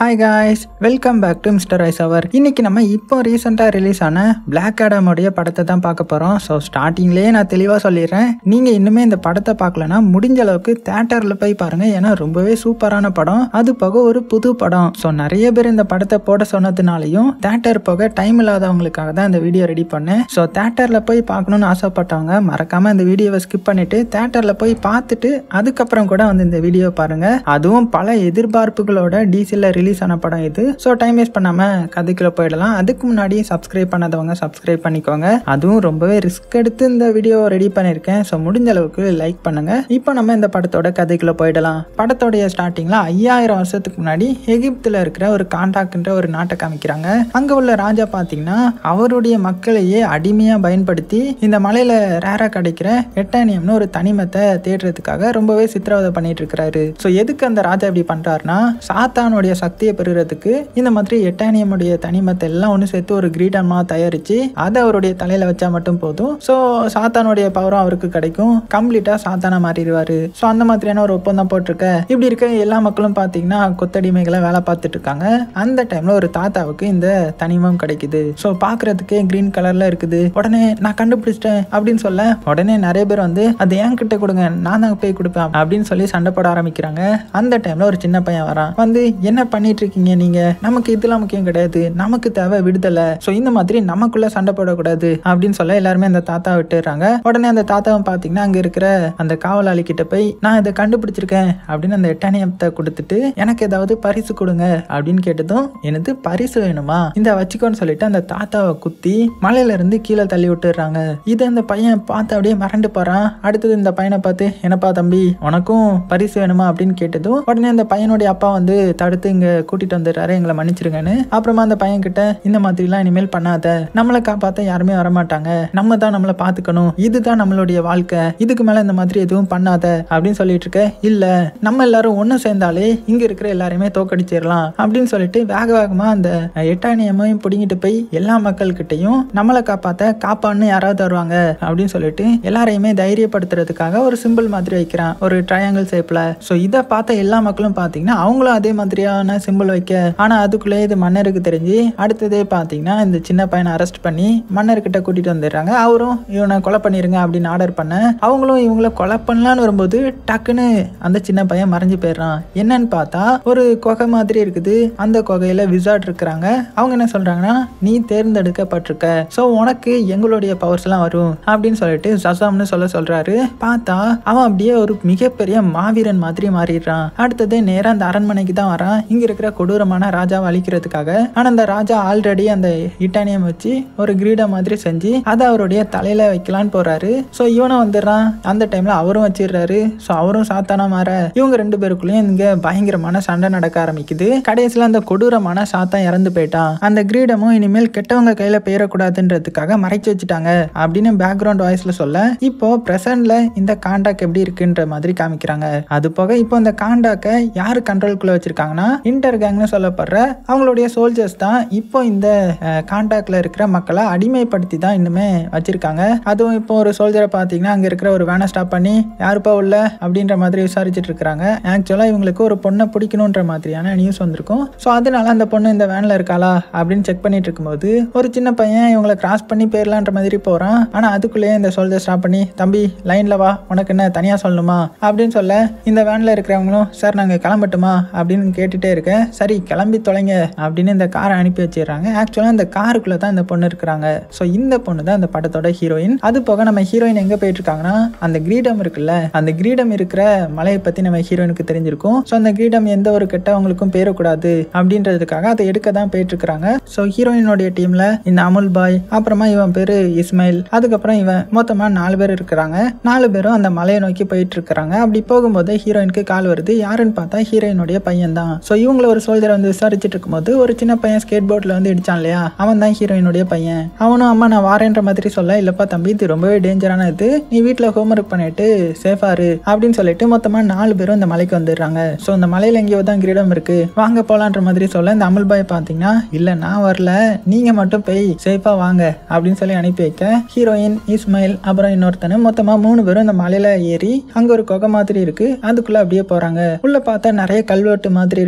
hi guys welcome back to mister ice அவர் இன்னைக்கு நம்ம இப்போ ரீசெண்டாக ரிலீஸ் ஆன பிளாக் ஆடமுடைய படத்தை தான் பார்க்க போகிறோம் ஸோ ஸ்டார்டிங்லேயே நான் தெளிவாக சொல்லிடுறேன் நீங்கள் இன்னுமே இந்த படத்தை பார்க்கலனா முடிஞ்ச அளவுக்கு தேட்டரில் போய் பாருங்க ஏன்னா ரொம்பவே சூப்பரான படம் அது போக ஒரு புது படம் ஸோ நிறைய பேர் இந்த படத்தை போட சொன்னதுனாலையும் தேட்டர் போக டைம் இல்லாதவங்களுக்காக தான் இந்த வீடியோ ரெடி பண்ணேன் ஸோ தேட்டரில் போய் பார்க்கணும்னு ஆசைப்பட்டவங்க மறக்காம இந்த வீடியோவை ஸ்கிப் பண்ணிட்டு தேட்டரில் போய் பார்த்துட்டு அதுக்கப்புறம் கூட வந்து இந்த வீடியோ பாருங்க அதுவும் பல எதிர்பார்ப்புகளோட டிசியில் ரிலீஸ் ஆன படம் இது ஸோ டைம் வேஸ்ட் பண்ணாம கதைக்குள்ள போயிடலாம் அதுக்கு முன்னாடி சப்ஸ்கிரைப் பண்ணாதவங்க சப்ஸ்கிரைப் பண்ணிக்கோங்க அதுவும் ரொம்பவே ரிஸ்க் எடுத்து இந்த வீடியோ ரெடி பண்ணியிருக்கேன் ஸோ முடிஞ்ச அளவுக்கு லைக் பண்ணுங்க இப்போ நம்ம இந்த படத்தோட கதைக்குள்ள போயிடலாம் படத்தோடைய ஸ்டார்டிங்ல ஐயாயிரம் வருஷத்துக்கு முன்னாடி எகிப்தில் இருக்கிற ஒரு காண்டாக்ன்ற ஒரு நாட்டை காமிக்கிறாங்க அங்க உள்ள ராஜா பார்த்தீங்கன்னா அவருடைய மக்களையே அடிமையா பயன்படுத்தி இந்த மலையில ரேரா கிடைக்கிற எட்டானியம்னு ஒரு தனிமத்தை தேடுறதுக்காக ரொம்பவே சித்திரவதை பண்ணிட்டு இருக்கிறாரு ஸோ எதுக்கு அந்த ராஜா இப்படி பண்றாருன்னா சாத்தானுடைய சக்தியை பெறுறதுக்கு இந்த மாதிரி எட்டானியமுடைய தனிமத்தை எல்லாம் ஒன்று சேர்த்து ஒரு கிரீடமா தயாரிச்சு அதை அவருடைய தலையில வச்சா மட்டும் போதும் ஸோ சாத்தானுடைய பவரும் அவருக்கு கிடைக்கும் கம்ப்ளீட்டா சாத்தானா மாறிடுவாரு ஸோ அந்த மாதிரியான ஒரு ஒப்பந்தம் போட்டிருக்க இப்படி இருக்க எல்லா மக்களும் பார்த்தீங்கன்னா கொத்தடிமைகளை வேலை பார்த்துட்டு இருக்காங்க அந்த டைம்ல ஒரு தாத்தாவுக்கு இந்த தனிமம் கிடைக்குது ஸோ பார்க்கறதுக்கே கிரீன் கலர்ல இருக்குது உடனே நான் கண்டுபிடிச்சிட்டேன் அப்படின்னு சொல்ல உடனே நிறைய பேர் வந்து அது என் கிட்ட கொடுங்க நான் தான் போய் கொடுப்பேன் அப்படின்னு சொல்லி சண்டை போட ஆரம்பிக்கிறாங்க அந்த டைம்ல ஒரு சின்ன பையன் வரான் வந்து என்ன பண்ணிட்டு இருக்கீங்க நீங்க நமக்கு இதெல்லாம் முக்கியம் கிடையாது நமக்கு தேவை விடுதலை ஸோ இந்த மாதிரி நமக்குள்ள சண்டை போடக்கூடாது அப்படின்னு சொல்ல எல்லாருமே அந்த தாத்தா விட்டுறாங்க உடனே அந்த தாத்தாவை பார்த்தீங்கன்னா அங்க இருக்கிற அந்த காவலாளி கிட்ட போய் நான் இதை கண்டுபிடிச்சிருக்கேன் அப்படின்னு அந்த எட்டானியத்தை கொடுத்துட்டு எனக்கு ஏதாவது பரிசு கொடுங்க அப்படின்னு கேட்டதும் எனக்கு பரிசு வேணுமா இந்த வச்சுக்கோன்னு சொல்லிட்டு அந்த தாத்தாவை குத்தி மலையில இருந்து கீழே தள்ளி விட்டுறாங்க இதை அந்த பையன் பார்த்து அப்படியே மறந்து போறான் அடுத்தது இந்த பையனை பார்த்து என்னப்பா தம்பி உனக்கும் பரிசு வேணுமா அப்படின்னு கேட்டதும் உடனே அந்த பையனுடைய அப்பா வந்து தடுத்து இங்க கூட்டிட்டு வந்துடுறாரு எங்களை மன்னிச்சிருங்கன்னு அப்புறமா அந்த பையன் கிட்ட இந்த மாதிரிலாம் இனிமேல் பண்ணாத நம்மளை காப்பாத்த யாருமே வரமாட்டாங்க நம்ம தான் நம்மளை பார்த்துக்கணும் இதுதான் நம்மளுடைய வாழ்க்கை இதுக்கு மேல இந்த மாதிரி எதுவும் பண்ணாத அப்படின்னு சொல்லிட்டு இருக்க இல்ல நம்ம எல்லாரும் ஒண்ணு சேர்ந்தாலே இங்க இருக்கிற எல்லாரையுமே தோக்கடிச்சிடலாம் அப்படின்னு சொல்லிட்டு வேக வேகமா அந்த எட்டானியமையும் பிடிங்கிட்டு போய் எல்லா மக்கள்கிட்டையும் நம்மளை காப்பாத்த காப்பான்னு யாராவது வருவாங்க அப்படின்னு சொல்லிட்டு எல்லாரையுமே தைரியப்படுத்துறதுக்காக ஒரு சிம்பிள் மாதிரி வைக்கிறான் ஒரு ட்ரையாங்கிள் ஷேப்ல ஸோ இதை பார்த்த எல்லா மக்களும் பார்த்தீங்கன்னா அவங்களும் அதே மாதிரியான சிம்பிள் வைக்க ஆனா அதுக்குள்ளே இது மன்னருக்கு தெரிஞ்சு அடுத்ததே பார்த்தீங்கன்னா இந்த சின்ன பையனை அரெஸ்ட் பண்ணி மன்னர்கிட்ட கூட்டிட்டு வந்துடுறாங்க அவரும் இவனை கொலை பண்ணிருங்க அப்படின்னு ஆர்டர் பண்ண அவங்களும் இவங்கள கொலை பண்ணலான்னு வரும்போது டக்குன்னு அந்த சின்ன பையன் மறைஞ்சு போயிடுறான் என்னன்னு பார்த்தா ஒரு குகை மாதிரி இருக்குது அந்த குகையில விசார்ட் இருக்கிறாங்க அவங்க என்ன சொல்றாங்கன்னா நீ தேர்ந்தெடுக்கப்பட்டிருக்க ஸோ உனக்கு எங்களுடைய பவர்ஸ் எல்லாம் வரும் அப்படின்னு சொல்லிட்டு சசாம்னு சொல்ல சொல்றாரு பார்த்தா அவன் அப்படியே ஒரு மிகப்பெரிய மாவீரன் மாதிரி மாறிடுறான் அடுத்தது நேரா அந்த அரண்மனைக்கு தான் வரான் இங்க இருக்கிற கொடூரமான ராஜாவை அழிக்கிறதுக்காக ஆனா அந்த ராஜா ஆல்ரெடி அந்த இட்டானியம் வச்சு ஒரு கிரீடம் மாதிரி செஞ்சு அதை அவருடைய தலையில வைக்கலான்னு போறாரு ஸோ இவனும் வந்துடுறான் அந்த டைம்ல அவரும் வச்சிடுறாரு ஸோ அவரும் சாத்தானா மாற இவங்க ரெண்டு பேருக்குள்ளயும் இங்க பயங்கரமான சண்டை நடக்க ஆரம்பிக்குது கடைசியில் அந்த கொடூரமான சாத்தான் இறந்து போயிட்டான் அந்த கிரீடமும் இனிமேல் கெட்டவங்க கையில பெயரக்கூடாதுன்றதுக்காக மறைச்சு வச்சுட்டாங்க அப்படின்னு பேக்ரவுண்ட் வாய்ஸ்ல சொல்ல இப்போ பிரசன்ட்ல இந்த காண்டாக் எப்படி இருக்குன்ற மாதிரி காமிக்கிறாங்க அது போக இப்போ இந்த காண்டாக்கை யாரு கண்ட்ரோல்குள்ள வச்சிருக்காங்கன்னா இன்டர் கேங்னு சொல்லப்படுற அவங்களுடைய சோல்ஜர்ஸ் தான் இப்போ இந்த காண்டாக்ட்ல இருக்கிற மக்களை அடிமைப்படுத்தி தான் இன்னுமே வச்சிருக்காங்க அதுவும் இப்போ ஒரு சோல்ஜரை பார்த்தீங்கன்னா அங்க இருக்கிற ஒரு வேனை ஸ்டாப் பண்ணி யாருப்பா உள்ள அப்படின்ற மாதிரி விசாரிச்சுட்டு இருக்கிறாங்க ஆக்சுவலா இவங்களுக்கு ஒரு பொண்ணை பிடிக்கணுன்ற மாதிரியான நியூஸ் வந்திருக்கும் ஸோ அதனால அந்த பொண்ணு இந்த வேன்ல இருக்காளா அப்படின்னு செக் பண்ணிட்டு இருக்கும்போது ஒரு சின்ன பையன் இவங்களை கிராஸ் பண்ணி போயிடலான்ற மாதிரி போறான் ஆனா அதுக்குள்ளேயே இந்த சோல்ஜர் ஸ்டாப் பண்ணி தம்பி லைன்ல வா உனக்கு என்ன தனியா சொல்லணுமா அப்படின்னு சொல்ல இந்த வேன்ல இருக்கிறவங்களும் சார் நாங்க கிளம்பட்டுமா அப்படின்னு கேட்டுட்டே இருக்கேன் சரி கிளம்பி தொலைங்க அப்படின்னு இந்த காரை அனுப்பி வச்சிடுறாங்க ஆக்சுவலா இந்த காருக்குள்ள தான் இந்த பொண்ணு இருக்கிறாங்க ஸோ இந்த பொண்ணு தான் இந்த படத்தோட ஹீரோயின் அது போக நம்ம ஹீரோயின் எங்க போயிட்டு இருக்காங்கன்னா அந்த கிரீடம் இருக்குல்ல அந்த கிரீடம் இருக்கிற மலையை பத்தி நம்ம ஹீரோயினுக்கு தெரிஞ்சிருக்கும் ஸோ அந்த கிரீடம் எந்த ஒரு கெட்டவங்களுக்கும் பேரக்கூடாது அப்படின்றதுக்காக அதை எடுக்க தான் போயிட்டு இருக்காங்க ஸோ ஹீரோயினுடைய டீம்ல இந்த அமுல் பாய் அப்புறமா இவன் பேரு இஸ்மாயில் அதுக்கப்புறம் இவன் மொத்தமா நாலு பேர் இருக்கிறாங்க நாலு பேரும் அந்த மலையை நோக்கி போயிட்டு இருக்கிறாங்க அப்படி போகும்போது ஹீரோயினுக்கு கால் வருது யாருன்னு பார்த்தா ஹீரோயினுடைய பையன் தான் ஸோ இவங்கள ஒரு சோல்ஜரை வந்து விசாரிச்சுட்டு இருக்கும்போது ஒரு சின்ன பையன் ஸ்கேட் போர்ட்ல வந்து இடிச்சான் இல்லையா அவன் தான் ஹீரோயினுடைய பையன் அவனும் அம்மா நான் வாரேன்ற மாதிரி சொல்ல இல்லப்பா தம்பி இது ரொம்பவே டேஞ்சரான இது நீ வீட்டில் ஹோம்ஒர்க் பண்ணிட்டு சேஃபா இரு அப்படின்னு சொல்லிட்டு மொத்தமா நாலு பேரும் இந்த மலைக்கு வந்துடுறாங்க ஸோ இந்த மலையில எங்கேயோ தான் கிரீடம் இருக்கு வாங்க போலான்ற மாதிரி சொல்ல இந்த அமுல் பாய் பார்த்தீங்கன்னா இல்ல நான் வரல நீங்க மட்டும் போய் சேஃபா வாங்க அப்படின்னு சொல்லி அனுப்பி வைக்க ஹீரோயின் இஸ்மாயில் அப்புறம் இன்னொருத்தனு மொத்தமா மூணு பேரும் இந்த மலையில ஏறி அங்க ஒரு குகை மாதிரி இருக்கு அதுக்குள்ள அப்படியே போறாங்க உள்ள பார்த்தா நிறைய கல்வெட்டு மாதிரி இருக்குது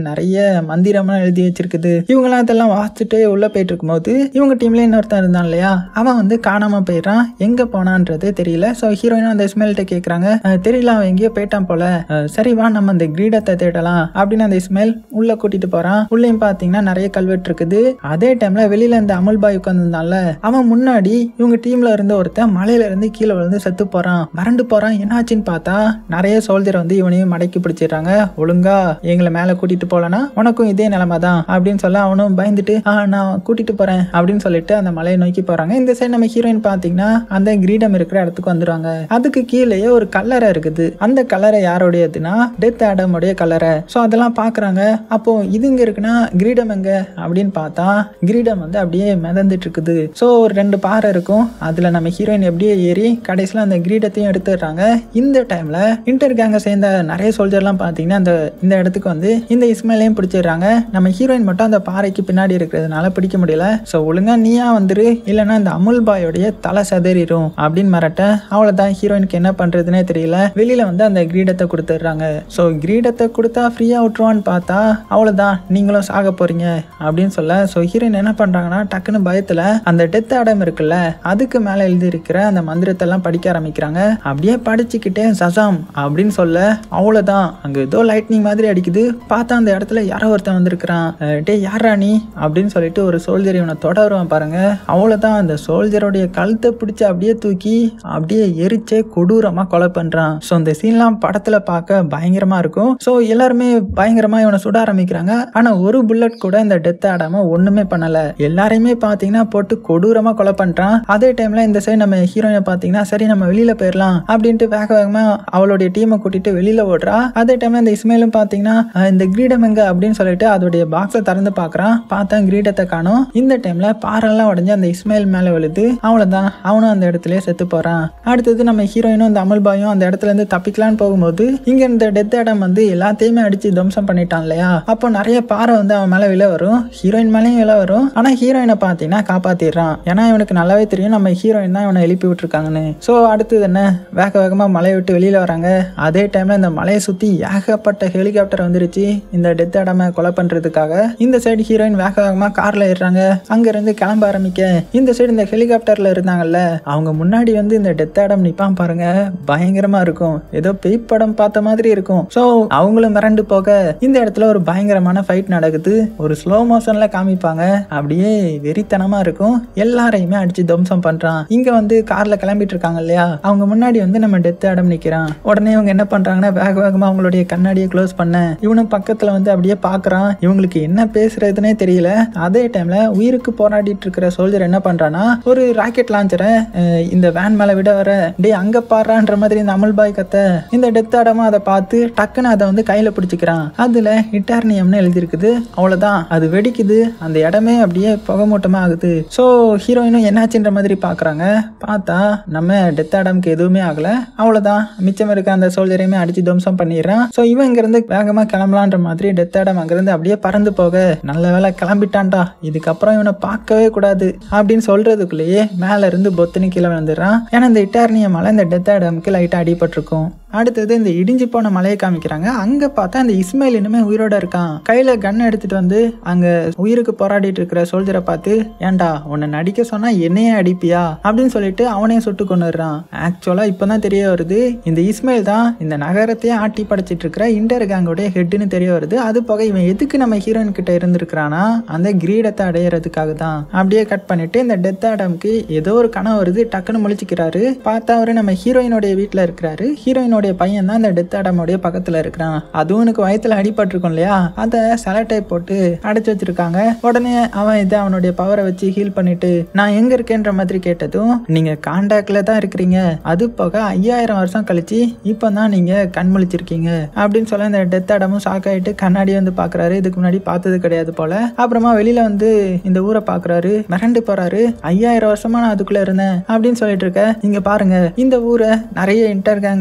நிறைய மந்திரம்லாம் எழுதி வச்சிருக்குது இவங்களாம் அதெல்லாம் வாசிச்சுட்டு உள்ள போயிட்டு இருக்கும்போது இவங்க டீம்ல இன்னொருத்தன் இருந்தான் இல்லையா அவன் வந்து காணாம போயிடுறான் எங்க போனான்றதே தெரியல ஸோ ஹீரோயினும் அந்த இஸ்மாயில்கிட்ட கேட்குறாங்க தெரியல அவன் எங்கேயோ போயிட்டான் போல அஹ், சரி வா நம்ம அந்த கிரீடத்தை தேடலாம் அப்படின்னு அந்த இஸ்மாயில் உள்ள கூட்டிட்டு போறான் உள்ளேயும் பார்த்தீங்கன்னா நிறைய கல்வெட்டு இருக்குது அதே டைம்ல வெளியில இந்த அமுல் பாய் உட்காந்துருந்தான்ல அவன் முன்னாடி இவங்க டீம்ல இருந்த ஒருத்தன் மலையில இருந்து கீழே விழுந்து செத்து போறான் மறண்டு போறான் என்னாச்சுன்னு பார்த்தா நிறைய சோல்ஜர் வந்து இவனையும் மடக்கி பிடிச்சிடுறாங்க ஒழுங்கா எங்களை மேல கூட்டிட்டு போலனா உனக்கும் இதே நிலைமை தான் அப்படின்னு சொல்ல அவனும் பயந்துட்டு ஆ நான் கூட்டிட்டு போறேன் அப்படின்னு சொல்லிட்டு அந்த மலையை நோக்கி போறாங்க இந்த சைடு நம்ம ஹீரோயின் பாத்தீங்கன்னா அந்த கிரீடம் இருக்கிற இடத்துக்கு வந்துருவாங்க அதுக்கு கீழேயே ஒரு கல்லறை இருக்குது அந்த கல்லறை யாருடையதுன்னா டெத் ஆடமுடைய கல்லறை ஸோ அதெல்லாம் பாக்குறாங்க அப்போ இது இங்க இருக்குன்னா கிரீடம் எங்க அப்படின்னு பார்த்தா கிரீடம் வந்து அப்படியே மிதந்துட்டு இருக்குது ஸோ ஒரு ரெண்டு பாறை இருக்கும் அதுல நம்ம ஹீரோயின் எப்படியே ஏறி கடைசியில் அந்த கிரீடத்தையும் எடுத்துடுறாங்க இந்த டைம்ல இன்டர் கேங்கை சேர்ந்த நிறைய சோல்ஜர்லாம் பார்த்தீங்கன்னா அந்த இந்த இடத்துக்கு வந்து இந்த இஸ்மாயிலையும் பிடிச்சிடுறாங்க நம்ம ஹீரோயின் மட்டும் அந்த பாறைக்கு பின்னாடி இருக்கிறதுனால பிடிக்க முடியல ஸோ ஒழுங்கா நீயா வந்துரு இல்லைன்னா இந்த அமுல் பாயோடைய தலை சதறிடும் அப்படின்னு மிரட்ட அவ்வளோதான் ஹீரோயினுக்கு என்ன பண்றதுனே தெரியல வெளியில வந்து அந்த கிரீடத்தை கொடுத்துட்றாங்க ஸோ கிரீடத்தை கொடுத்தா ஃப்ரீயா விட்டுருவான்னு பார்த்தா அவ்வளோதான் நீங்களும் சாக போறீங்க அப்படின்னு சொல்ல ஸோ ஹீரோயின் என்ன பண்றாங்கன்னா டக்குன்னு பயத்துல அந்த டெத் ஆடம் இருக்குல்ல அதுக்கு மேல எழுதி இருக்கிற அந்த மந்திரத்தை எல்லாம் படிக்க ஆரம்பிக்கிறாங்க அப்படியே படிச்சுக்கிட்டே சசாம் அப்படின்னு சொல்ல அவ்வளோதான் அங்க ஏதோ லைட்னிங் மாதிரி அடிக்குது பார்த்தா அந்த இடத்துல யாரோ ஒருத்தன் வந்திருக்கிறான் அஹ் டேய் யாரா நீ அப்படின்னு சொல்லிட்டு ஒரு சோல்ஜர் இவனை தொட வருவான் பாருங்க அவ்வளோதான் அந்த சோல்ஜருடைய கழுத்தை பிடிச்சி அப்படியே தூக்கி அப்படியே எரிச்சே கொடூரமா கொலை பண்றான் ஸோ இந்த சீன்லாம் படத்துல பார்க்க பயங்கரமா இருக்கும் ஸோ எல்லாருமே பயங்கரமா இவனை சுட ஆரம்பிக்கிறாங்க ஆனா ஒரு புல்லட் கூட இந்த டெத் ஆடாம ஒண்ணுமே பண்ணல எல்லாரையுமே பாத்தீங்கன்னா போட்டு கொடூரமா கொலை பண்றான் அதே டைம்ல இந்த சைடு நம்ம ஹீரோயினை பாத்தீங்கன்னா சரி நம்ம வெளியில போயிடலாம் அப்படின்ட்டு வேக வேகமா அவளுடைய டீமை கூட்டிட்டு வெளியில ஓடுறா அதே டைம்ல இந்த இஸ்மேலும் பாத்தீங்கன்னா அஹ், இந்த கிரீடம் எங்க அப்படின்னு சொல்லிட்டு அதோடைய பாக்ஸை திறந்து பாக்குறான் பார்த்தா கிரீடத்தை காணும் இந்த டைம்ல பாறைல்லாம் உடஞ்சு அந்த இஸ்மாயில் மேல விழுது அவ்வளவுதான் அவனும் அந்த இடத்துலயே செத்து போறான் அடுத்தது நம்ம ஹீரோயினும் அந்த அமல் பாயும் அந்த இடத்துல இருந்து தப்பிக்கலான்னு போகும்போது இங்க இந்த டெத் இடம் வந்து எல்லாத்தையுமே அடிச்சு துவம்சம் பண்ணிட்டான் இல்லையா அப்போ நிறைய பாறை வந்து அவன் மேல விழ வரும் ஹீரோயின் மேலேயும் விழ வரும் ஆனா ஹீரோயினை பாத்தீங்கன்னா காப்பாத்திடுறான் ஏன்னா இவனுக்கு நல்லாவே தெரியும் நம்ம ஹீரோயின் தான் இவனை எழுப்பி விட்டுருக்காங்கன்னு ஸோ அடுத்தது என்ன வேக வேகமா மலையை விட்டு வெளியில வராங்க அதே டைம்ல இந்த மலையை சுத்தி ஏகப்பட்ட ஹெலிகாப்டர் வந்துருச்சு இந்த டெத் இடம கொலை பண்றதுக்காக இந்த சைடு ஹீரோயின் வேக வேகமா கார்ல ஏறுறாங்க அங்க இருந்து கிளம்ப ஆரம்பிக்க இந்த சைடு இந்த ஹெலிகாப்டர்ல இருந்தாங்கல்ல அவங்க முன்னாடி வந்து இந்த டெத் இடம் நிப்பான் பாருங்க பயங்கரமா இருக்கும் ஏதோ பேய் படம் பார்த்த மாதிரி இருக்கும் ஸோ அவங்களும் மிரண்டு போக இந்த இடத்துல ஒரு பயங்கரமான ஃபைட் நடக்குது ஒரு ஸ்லோ மோஷன்ல காமிப்பாங்க அப்படியே வெறித்தனமா இருக்கும் எல்லாரையுமே அடிச்சு துவம்சம் பண்றான் இங்க வந்து கார்ல கிளம்பிட்டு இருக்காங்க இல்லையா அவங்க முன்னாடி வந்து நம்ம டெத் இடம் நிக்கிறான் உடனே இவங்க என்ன பண்றாங்கன்னா வேக வேகமா அவங்களுடைய கண்ணாடியை க்ளோஸ் பண்ண இவனும் பக்கத்துல வந்து அப்படியே பாக்குறான் இவங்களுக்கு என்ன பேசுறதுனே தெரியல அதே டைம்ல உயிருக்கு போராடிட்டு இருக்கிற சோல்ஜர் என்ன பண்றான்னா ஒரு ராக்கெட் லான்ச்சரை இந்த வேன் மேல விட வர டேய் அங்க பாடுறான்ற மாதிரி இந்த அமுல் பாய் கத்த இந்த டெத் ஆடமா அதை பார்த்து டக்குன்னு அதை வந்து கையில பிடிச்சிக்கிறான் அதுல இட்டார்னியம்னு எழுதியிருக்குது அவ்வளவுதான் அது வெடிக்குது அந்த இடமே அப்படியே புகை மூட்டமா ஆகுது ஸோ ஹீரோயினும் என்னாச்சுன்ற மாதிரி பாக்குறாங்க பார்த்தா நம்ம டெத் ஆடம்க்கு எதுவுமே ஆகல அவ்வளவுதான் மிச்சம் இருக்க அந்த சோல்ஜரையுமே அடிச்சு துவம்சம் பண்ணிடுறான் ஸோ இவன் இங்கிருந்து வேகமா கிளம்பலான்ற மாதிரி டெத் ஆடம் அங்கிருந்து அப்படியே பறந்து போக நல்ல வேலை கிளம்பிட்டான்டா இதுக்கப்புறம் இவனை பார்க்கவே கூடாது அப்படின்னு சொல்றதுக்குள்ளேயே மேல இருந்து பொத்துன்னு கீழே விழுந்துடுறான் ஏன்னா இந்த இட்டார்னிய மலை இந்த டெத் ஆடம்க்கு லைட்டா அடிபட்டிருக்கும் அடுத்தது இந்த இடிஞ்சு போன மலையை காமிக்கிறாங்க அங்க பார்த்தா இந்த இஸ்மாயில் இன்னுமே உயிரோட இருக்கான் கையில கன் எடுத்துட்டு வந்து அங்க உயிருக்கு போராடிட்டு இருக்கிற சோல்ஜரை பார்த்து ஏன்டா உன்னை நடிக்க சொன்னா என்னையே அடிப்பியா அப்படின்னு சொல்லிட்டு அவனையும் சுட்டு கொண்டுறான் ஆக்சுவலா இப்பதான் தெரிய வருது இந்த இஸ்மாயில் தான் இந்த நகரத்தையே ஆட்டி படைச்சிட்டு இருக்கிற இன்டர் கேங்கோடைய ஹெட்னு தெரிய வருது அது போக இவன் எதுக்கு நம்ம ஹீரோயின் கிட்ட இருந்திருக்கிறானா அந்த கிரீடத்தை அடையறதுக்காக தான் அப்படியே கட் பண்ணிட்டு இந்த டெத் ஆடம்க்கு ஏதோ ஒரு கனவு வருது டக்குன்னு முழிச்சுக்கிறாரு பார்த்தா அவரு நம்ம ஹீரோயினுடைய வீட்டில் இருக்கிறாரு ஹீரோயினோட அவனுடைய பையன் தான் இந்த டெத் ஆடமுடைய பக்கத்துல இருக்கிறான் அதுவும் எனக்கு வயத்துல அடிபட்டிருக்கும் இல்லையா அதை செலட்டை போட்டு அடைச்சு வச்சிருக்காங்க உடனே அவன் இதை அவனுடைய பவரை வச்சு ஹீல் பண்ணிட்டு நான் எங்க இருக்கேன்ற மாதிரி கேட்டதும் நீங்க காண்டாக்ட்ல தான் இருக்கிறீங்க அது போக ஐயாயிரம் வருஷம் கழிச்சு இப்பதான் நீங்க கண் முழிச்சிருக்கீங்க அப்படின்னு சொல்ல இந்த டெத் ஆடமும் ஷாக் ஆயிட்டு கண்ணாடி வந்து பாக்குறாரு இதுக்கு முன்னாடி பார்த்தது கிடையாது போல அப்புறமா வெளியில வந்து இந்த ஊரை பாக்குறாரு மிரண்டு போறாரு ஐயாயிரம் வருஷமா நான் அதுக்குள்ள இருந்தேன் அப்படின்னு சொல்லிட்டு இருக்க இங்க பாருங்க இந்த ஊரை நிறைய இன்டர் கேங் ஆட்சி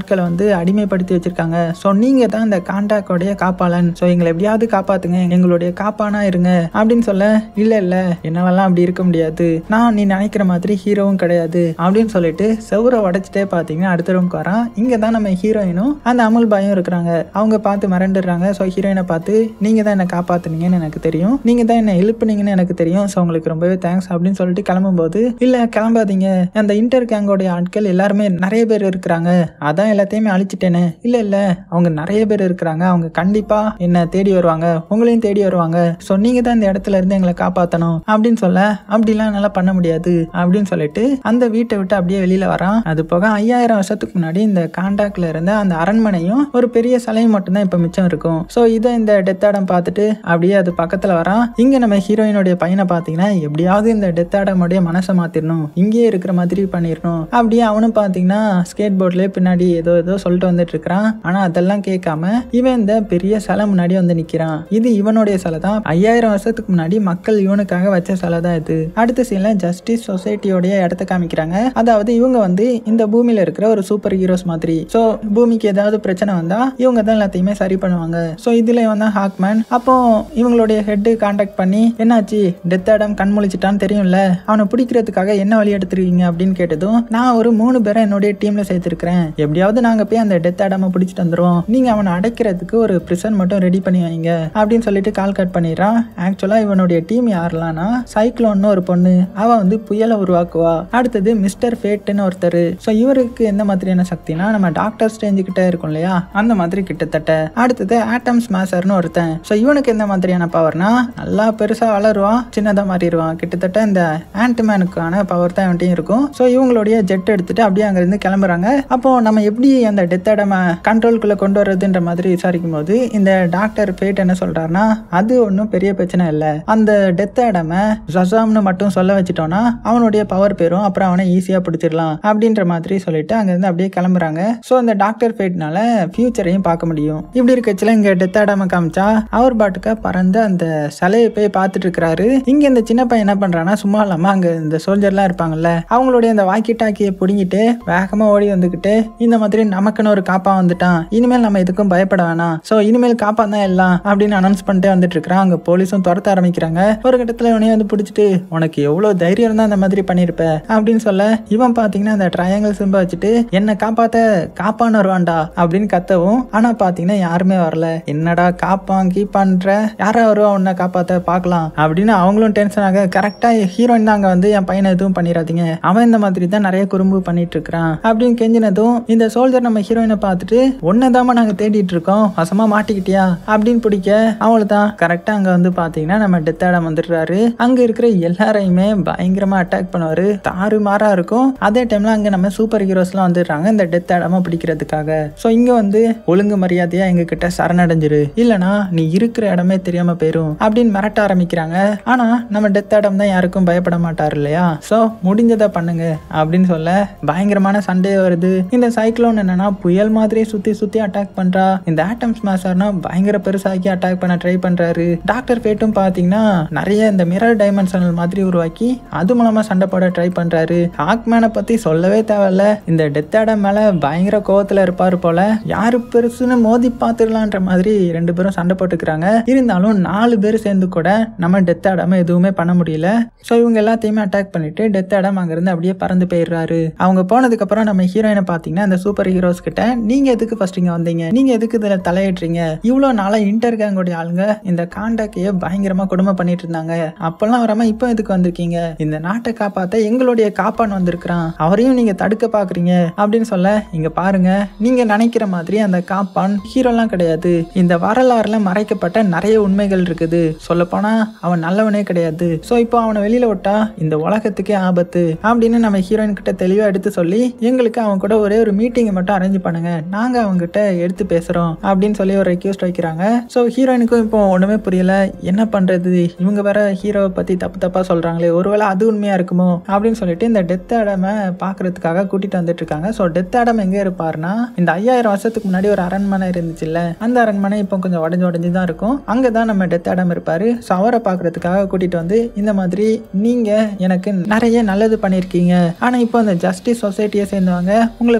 ஆட்களை வந்து அடிமைப்படுத்தி வச்சிருக்காங்க ஸோ நீங்க தான் இந்த காண்டாக்டோடைய காப்பாளன் ஸோ எங்களை எப்படியாவது காப்பாத்துங்க எங்களுடைய காப்பானா இருங்க அப்படின்னு சொல்ல இல்ல இல்ல என்னாலலாம் அப்படி இருக்க முடியாது நான் நீ நினைக்கிற மாதிரி ஹீரோவும் கிடையாது அப்படின்னு சொல்லிட்டு செவரை உடைச்சிட்டே பார்த்தீங்கன்னா அடுத்த ரூம்க்கு வரான் இங்க தான் நம்ம ஹீரோயினும் அந்த அமுல் பாயும் இருக்கிறாங்க அவங்க பார்த்து மிரண்டுடுறாங்க ஸோ ஹீரோயினை பார்த்து நீங்க தான் என்னை காப்பாத்துனீங்கன்னு எனக்கு தெரியும் நீங்க தான் என்ன எழுப்புனீங்கன்னு எனக்கு தெரியும் ஸோ உங்களுக்கு ரொம்பவே தேங்க்ஸ் அப்படின்னு சொல்லிட்டு கிளம்பும்போது இல்ல கிளம்பாதீங்க அந்த இன்டர் கேங்கோடைய ஆட்கள் எல்லாருமே நிறைய பேர் இருக்கிறாங்க அதான் எல்லாத்தையுமே அழிச்சிட்டேனே இல்ல இல்ல அவங்க நிறைய பேர் இருக்கிறாங்க அவங்க கண்டிப்பா என்ன தேடி வருவாங்க உங்களையும் தேடி வருவாங்க ஸோ நீங்க தான் இந்த இடத்துல இருந்து எங்களை காப்பாத்தணும் அப்படின்னு சொல்ல அப்படிலாம் என்னால பண்ண முடியாது அப்படின்னு சொல்லிட்டு அந்த வீட்டை விட்டு அப்படியே வெளியில வரான் அது போக ஐயாயிரம் வருஷத்துக்கு முன்னாடி இந்த காண்டாக்ட்ல இருந்த அந்த அரண்மனையும் ஒரு பெரிய சிலையும் மட்டும்தான் இப்ப மிச்சம் இருக்கும் ஸோ இதை இந்த டெத்தாடம் பார்த்துட்டு அப்படியே அது பக்கத்துல வரான் இங்க நம்ம ஹீரோயினுடைய பையனை பார்த்தீங்கன்னா எப்படியாவது இந்த டெத்தாடமுடைய மனசை மாத்திரணும் இங்கேயே இருக்கிற மாதிரி பண்ணிடணும் அப்படியே அவனும் பார்த்தீங்கன்னா ஸ்கேட் போர்ட்லயே பின்னாடி ஏதோ ஏதோ சொல்லிட்டு வந்துட்டு இருக்கிறான் ஆனா அதெல்லாம் கேட்காம இவன் இந்த பெரிய சிலை முன்னாடி வந்து நிக்கிறான் இது இவனுடைய சிலை தான் ஐயாயிரம் வருஷத்துக்கு முன்னாடி மக்கள் இவனுக்காக வச்ச சிலை தான் இது அடுத்த சீன்ல ஜஸ்டிஸ் சொசைட்டியோடைய இடத்த காமிக்கிறாங்க அதாவது இவங்க வந்து இந்த பூமியில இருக்கிற ஒரு சூப்பர் ஹீரோஸ் மாதிரி சோ பூமிக்கு ஏதாவது பிரச்சனை வந்தா இவங்க தான் எல்லாத்தையுமே சரி பண்ணுவாங்க சோ இதுல இவன் தான் ஹாக்மேன் அப்போ இவங்களுடைய ஹெட் கான்டாக்ட் பண்ணி என்னாச்சு டெத் ஆடம் கண் முழிச்சிட்டான்னு தெரியும்ல அவனை பிடிக்கிறதுக்காக என்ன வழி எடுத்துருக்கீங்க அப்படின்னு கேட்டதும் நான் ஒரு மூணு பேரை என்னுடைய டீம்ல சேர்த்திருக்கிறேன் எப்படியாவது நாங்க போய் அந்த டெத் ஆடாம பிடிச்சிட்டு வந்துருவோம் நீங்க அவனை அடைக்கிறதுக்கு ஒரு பிரிசன் மட்டும் ரெடி பண்ணி வைங்க அப்படின்னு சொல்லிட்டு கால் கட் பண்ணிடுறான் ஆக்சுவலா இவனுடைய டீம் யாரெல்லாம்னா சைக்ளோன்னு ஒரு பொண்ணு அவ வந்து புயலை உருவாக்குவா அடுத்தது மிஸ்டர் ஃபேட்னு ஒருத்தர் ஸோ இவருக்கு எந்த மாதிரியான சக்தினா நம்ம டாக்டர் ஸ்டேஞ்சு கிட்ட இருக்கும் இல்லையா அந்த மாதிரி கிட்டத்தட்ட அடுத்தது ஆட்டம் ஸ்மாஷர்னு ஒருத்தன் ஸோ இவனுக்கு எந்த மாதிரியான பவர்னா நல்லா பெருசா வளருவான் சின்னதா மாறிடுவான் கிட்டத்தட்ட இந்த ஆன்ட்மேனுக்கான பவர் தான் இவன்ட்டையும் இருக்கும் ஸோ இவங்களுடைய ஜெட் எடுத்துட்டு அப்படியே அங்கிருந்து கிளம்புறாங்க அப்போ நம்ம எப்படி அந்த டெத் அடம கண்ட்ரோல்குள்ள கொண்டு வர்றதுன்ற மாதிரி விசாரிக்கும் போது இந்த டாக்டர் ஃபேட் என்ன சொல்றாருன்னா அது ஒன்றும் பெரிய பிரச்சனை இல்லை அந்த டெத் அடம ஜசாம்னு மட்டும் சொல்ல வச்சுட்டோம்னா அவனுடைய பவர் பெறும் அப்புறம் அவனை ஈஸியா பிடிச்சிடலாம் அப்படின்ற மாதிரி சொல்லிட்டு அங்கிருந்து அப்படியே கிளம்புறாங்க ஸோ அந்த டாக்டர் ஃபேட்னால ஃபியூச்சரையும் பார்க்க முடியும் இப்படி இருக்கச்சுல இங்க டெத் அடம காமிச்சா அவர் பாட்டுக்க பறந்து அந்த சிலையை போய் பார்த்துட்டு இருக்கிறாரு இங்க இந்த சின்ன பையன் என்ன பண்றான்னா சும்மா இல்லாம அங்க இந்த சோல்ஜர்லாம் இருப்பாங்கல்ல அவங்களுடைய அந்த வாக்கி டாக்கியை பிடுங்கிட்டு வேகமா ஓடி வந்துகிட்டு இந்த மாதிரி நமக்குன்னு ஒரு காப்பா வந்துட்டான் இனிமேல் நம்ம இதுக்கும் பயப்பட வேணாம் சோ இனிமேல் காப்பா தான் எல்லாம் அப்படின்னு அனௌன்ஸ் பண்ணிட்டே வந்துட்டு இருக்கிறான் அங்க போலீஸும் துரத்த ஆரம்பிக்கிறாங்க ஒரு கட்டத்துல இவனையும் வந்து பிடிச்சிட்டு உனக்கு எவ்வளவு தைரியம் தான் அந்த மாதிரி பண்ணிருப்ப அப்படின்னு சொல்ல இவன் பாத்தீங்கன்னா அந்த ட்ரையாங்கிள் சிம்ப வச்சுட்டு என்ன காப்பாத்த காப்பான்னு வருவான்டா அப்படின்னு கத்தவும் ஆனா பாத்தீங்கன்னா யாருமே வரல என்னடா காப்பான் கீப்பான்ற யாரா வருவா உன்னை காப்பாத்த பார்க்கலாம் அப்படின்னு அவங்களும் டென்ஷன் ஆக கரெக்டா ஹீரோயின் தான் அங்க வந்து என் பையனை எதுவும் பண்ணிடாதீங்க அவன் இந்த மாதிரி தான் நிறைய குறும்பு பண்ணிட்டு இருக்கிறான் அப்படின்னு கெஞ்சினதும் இந்த சோல்ஜர் நம்ம ஹீரோயினை பார்த்துட்டு ஒன்னதாம நாங்க தேடிட்டு இருக்கோம் வசமா மாட்டிக்கிட்டியா அப்படின்னு பிடிக்க அவளை தான் கரெக்டா அங்க வந்து பாத்தீங்கன்னா நம்ம டெத் ஆடம் வந்துடுறாரு அங்க இருக்கிற எல்லாரையுமே பயங்கரமா அட்டாக் பண்ணுவாரு தாறு மாறா இருக்கும் அதே டைம்ல அங்க நம்ம சூப்பர் ஹீரோஸ்லாம் வந்துடுறாங்க இந்த டெத் ஆடாம பிடிக்கிறதுக்காக சோ இங்க வந்து ஒழுங்கு மரியாதையா எங்க கிட்ட சரணடைஞ்சிரு இல்லனா நீ இருக்கிற இடமே தெரியாம போயிரும் அப்படின்னு மிரட்ட ஆரம்பிக்கிறாங்க ஆனா நம்ம டெத் ஆடம் தான் யாருக்கும் பயப்பட மாட்டார் இல்லையா சோ முடிஞ்சதை பண்ணுங்க அப்படின்னு சொல்ல பயங்கரமான சண்டே வருது இந்த சைக்ளோன் என்னன்னா புயல் மாதிரி சுத்தி சுத்தி அட்டாக் பண்றா இந்த ஆட்டம் ஸ்மாஷர்னா பயங்கர பெருசாக்கி அட்டாக் பண்ண ட்ரை பண்றாரு டாக்டர் ஃபேட்டும் பாத்தீங்கன்னா நிறைய இந்த மிரர் டைமென்ஷனல் மாதிரி உருவாக்கி அது மூலமா சண்டை போட ட்ரை பண்றாரு ஹாக்மேனை பத்தி சொல்லவே தேவையில்ல இந்த டெத் ஆடம் மேல பயங்கர கோவத்துல இருப்பாரு போல யாரு பெருசுன்னு மோதி பார்த்துடலான்ற மாதிரி ரெண்டு பேரும் சண்டை போட்டுக்கிறாங்க இருந்தாலும் நாலு பேர் சேர்ந்து கூட நம்ம டெத் ஆடாம எதுவுமே பண்ண முடியல ஸோ இவங்க எல்லாத்தையுமே அட்டாக் பண்ணிட்டு டெத் ஆடம் அங்கிருந்து அப்படியே பறந்து போயிடுறாரு அவங்க போனதுக்கு அப்புறம் நம்ம ஹீரோயினை பாத்தீங்கன்னா அந்த சூப்பர் ஹீரோஸ் கிட்ட நீங்க எதுக்கு ஃபர்ஸ்ட் இங்க வந்தீங்க நீங்க எதுக்கு இதுல தலையிடுறீங்க இவ்வளவு நாளா இன்டர் கேங்கோடைய ஆளுங்க இந்த காண்டாக்கைய பயங்கரமா கொடுமை பண்ணிட்டு இருந்தாங்க அப்பெல்லாம் வராம இப்போ எதுக்கு வந்திருக்கீங்க இந்த நாட்டை காப்பாத்த எங்களுடைய காப்பான் வந்திருக்கிறான் அவரையும் நீங்க தடுக்க பாக்குறீங்க அப்படின்னு சொல்ல இங்க பாருங்க நீங்க நினைக்கிற மாதிரி அந்த காப்பான் ஹீரோலாம் கிடையாது இந்த வரலாறுல மறைக்கப்பட்ட நிறைய உண்மைகள் இருக்குது சொல்ல போனா அவன் நல்லவனே கிடையாது சோ இப்போ அவனை வெளியில விட்டா இந்த உலகத்துக்கே ஆபத்து அப்படின்னு நம்ம ஹீரோயின் கிட்ட தெளிவா எடுத்து சொல்லி எங்களுக்கு அவன் கூட ஒரே ஒரு மீட்டிங்கை மட்டும் அரேஞ்ச் பண்ணுங்க நாங்க அவங்க கிட்ட எடுத்து பேசுறோம் அப்படின்னு சொல்லி ஒரு ரெக்யூஸ்ட் வைக்கிறாங்க ஸோ ஹீரோயினுக்கும் இப்போ ஒண்ணுமே புரியல என்ன பண்றது இவங்க வேற ஹீரோவை பத்தி தப்பு தப்பா சொல்றாங்களே ஒருவேளை அது உண்மையா இருக்குமோ அப்படின்னு சொல்லிட்டு இந்த டெத் ஆடமை பாக்குறதுக்காக கூட்டிட்டு வந்துட்டு இருக்காங்க ஸோ டெத் ஆடம் எங்க இருப்பாருன்னா இந்த ஐயாயிரம் வருஷத்துக்கு முன்னாடி ஒரு அரண்மனை இருந்துச்சுல்ல அந்த அரண்மனை இப்போ கொஞ்சம் உடஞ்சு உடஞ்சு தான் இருக்கும் அங்கதான் நம்ம டெத் ஆடம் இருப்பாரு ஸோ அவரை பாக்குறதுக்காக கூட்டிட்டு வந்து இந்த மாதிரி நீங்க எனக்கு நிறைய நல்லது பண்ணியிருக்கீங்க ஆனா இப்போ அந்த ஜஸ்டிஸ் சொசைட்டியை சேர்ந்தவங்க உங்களை பத்தி நிறைய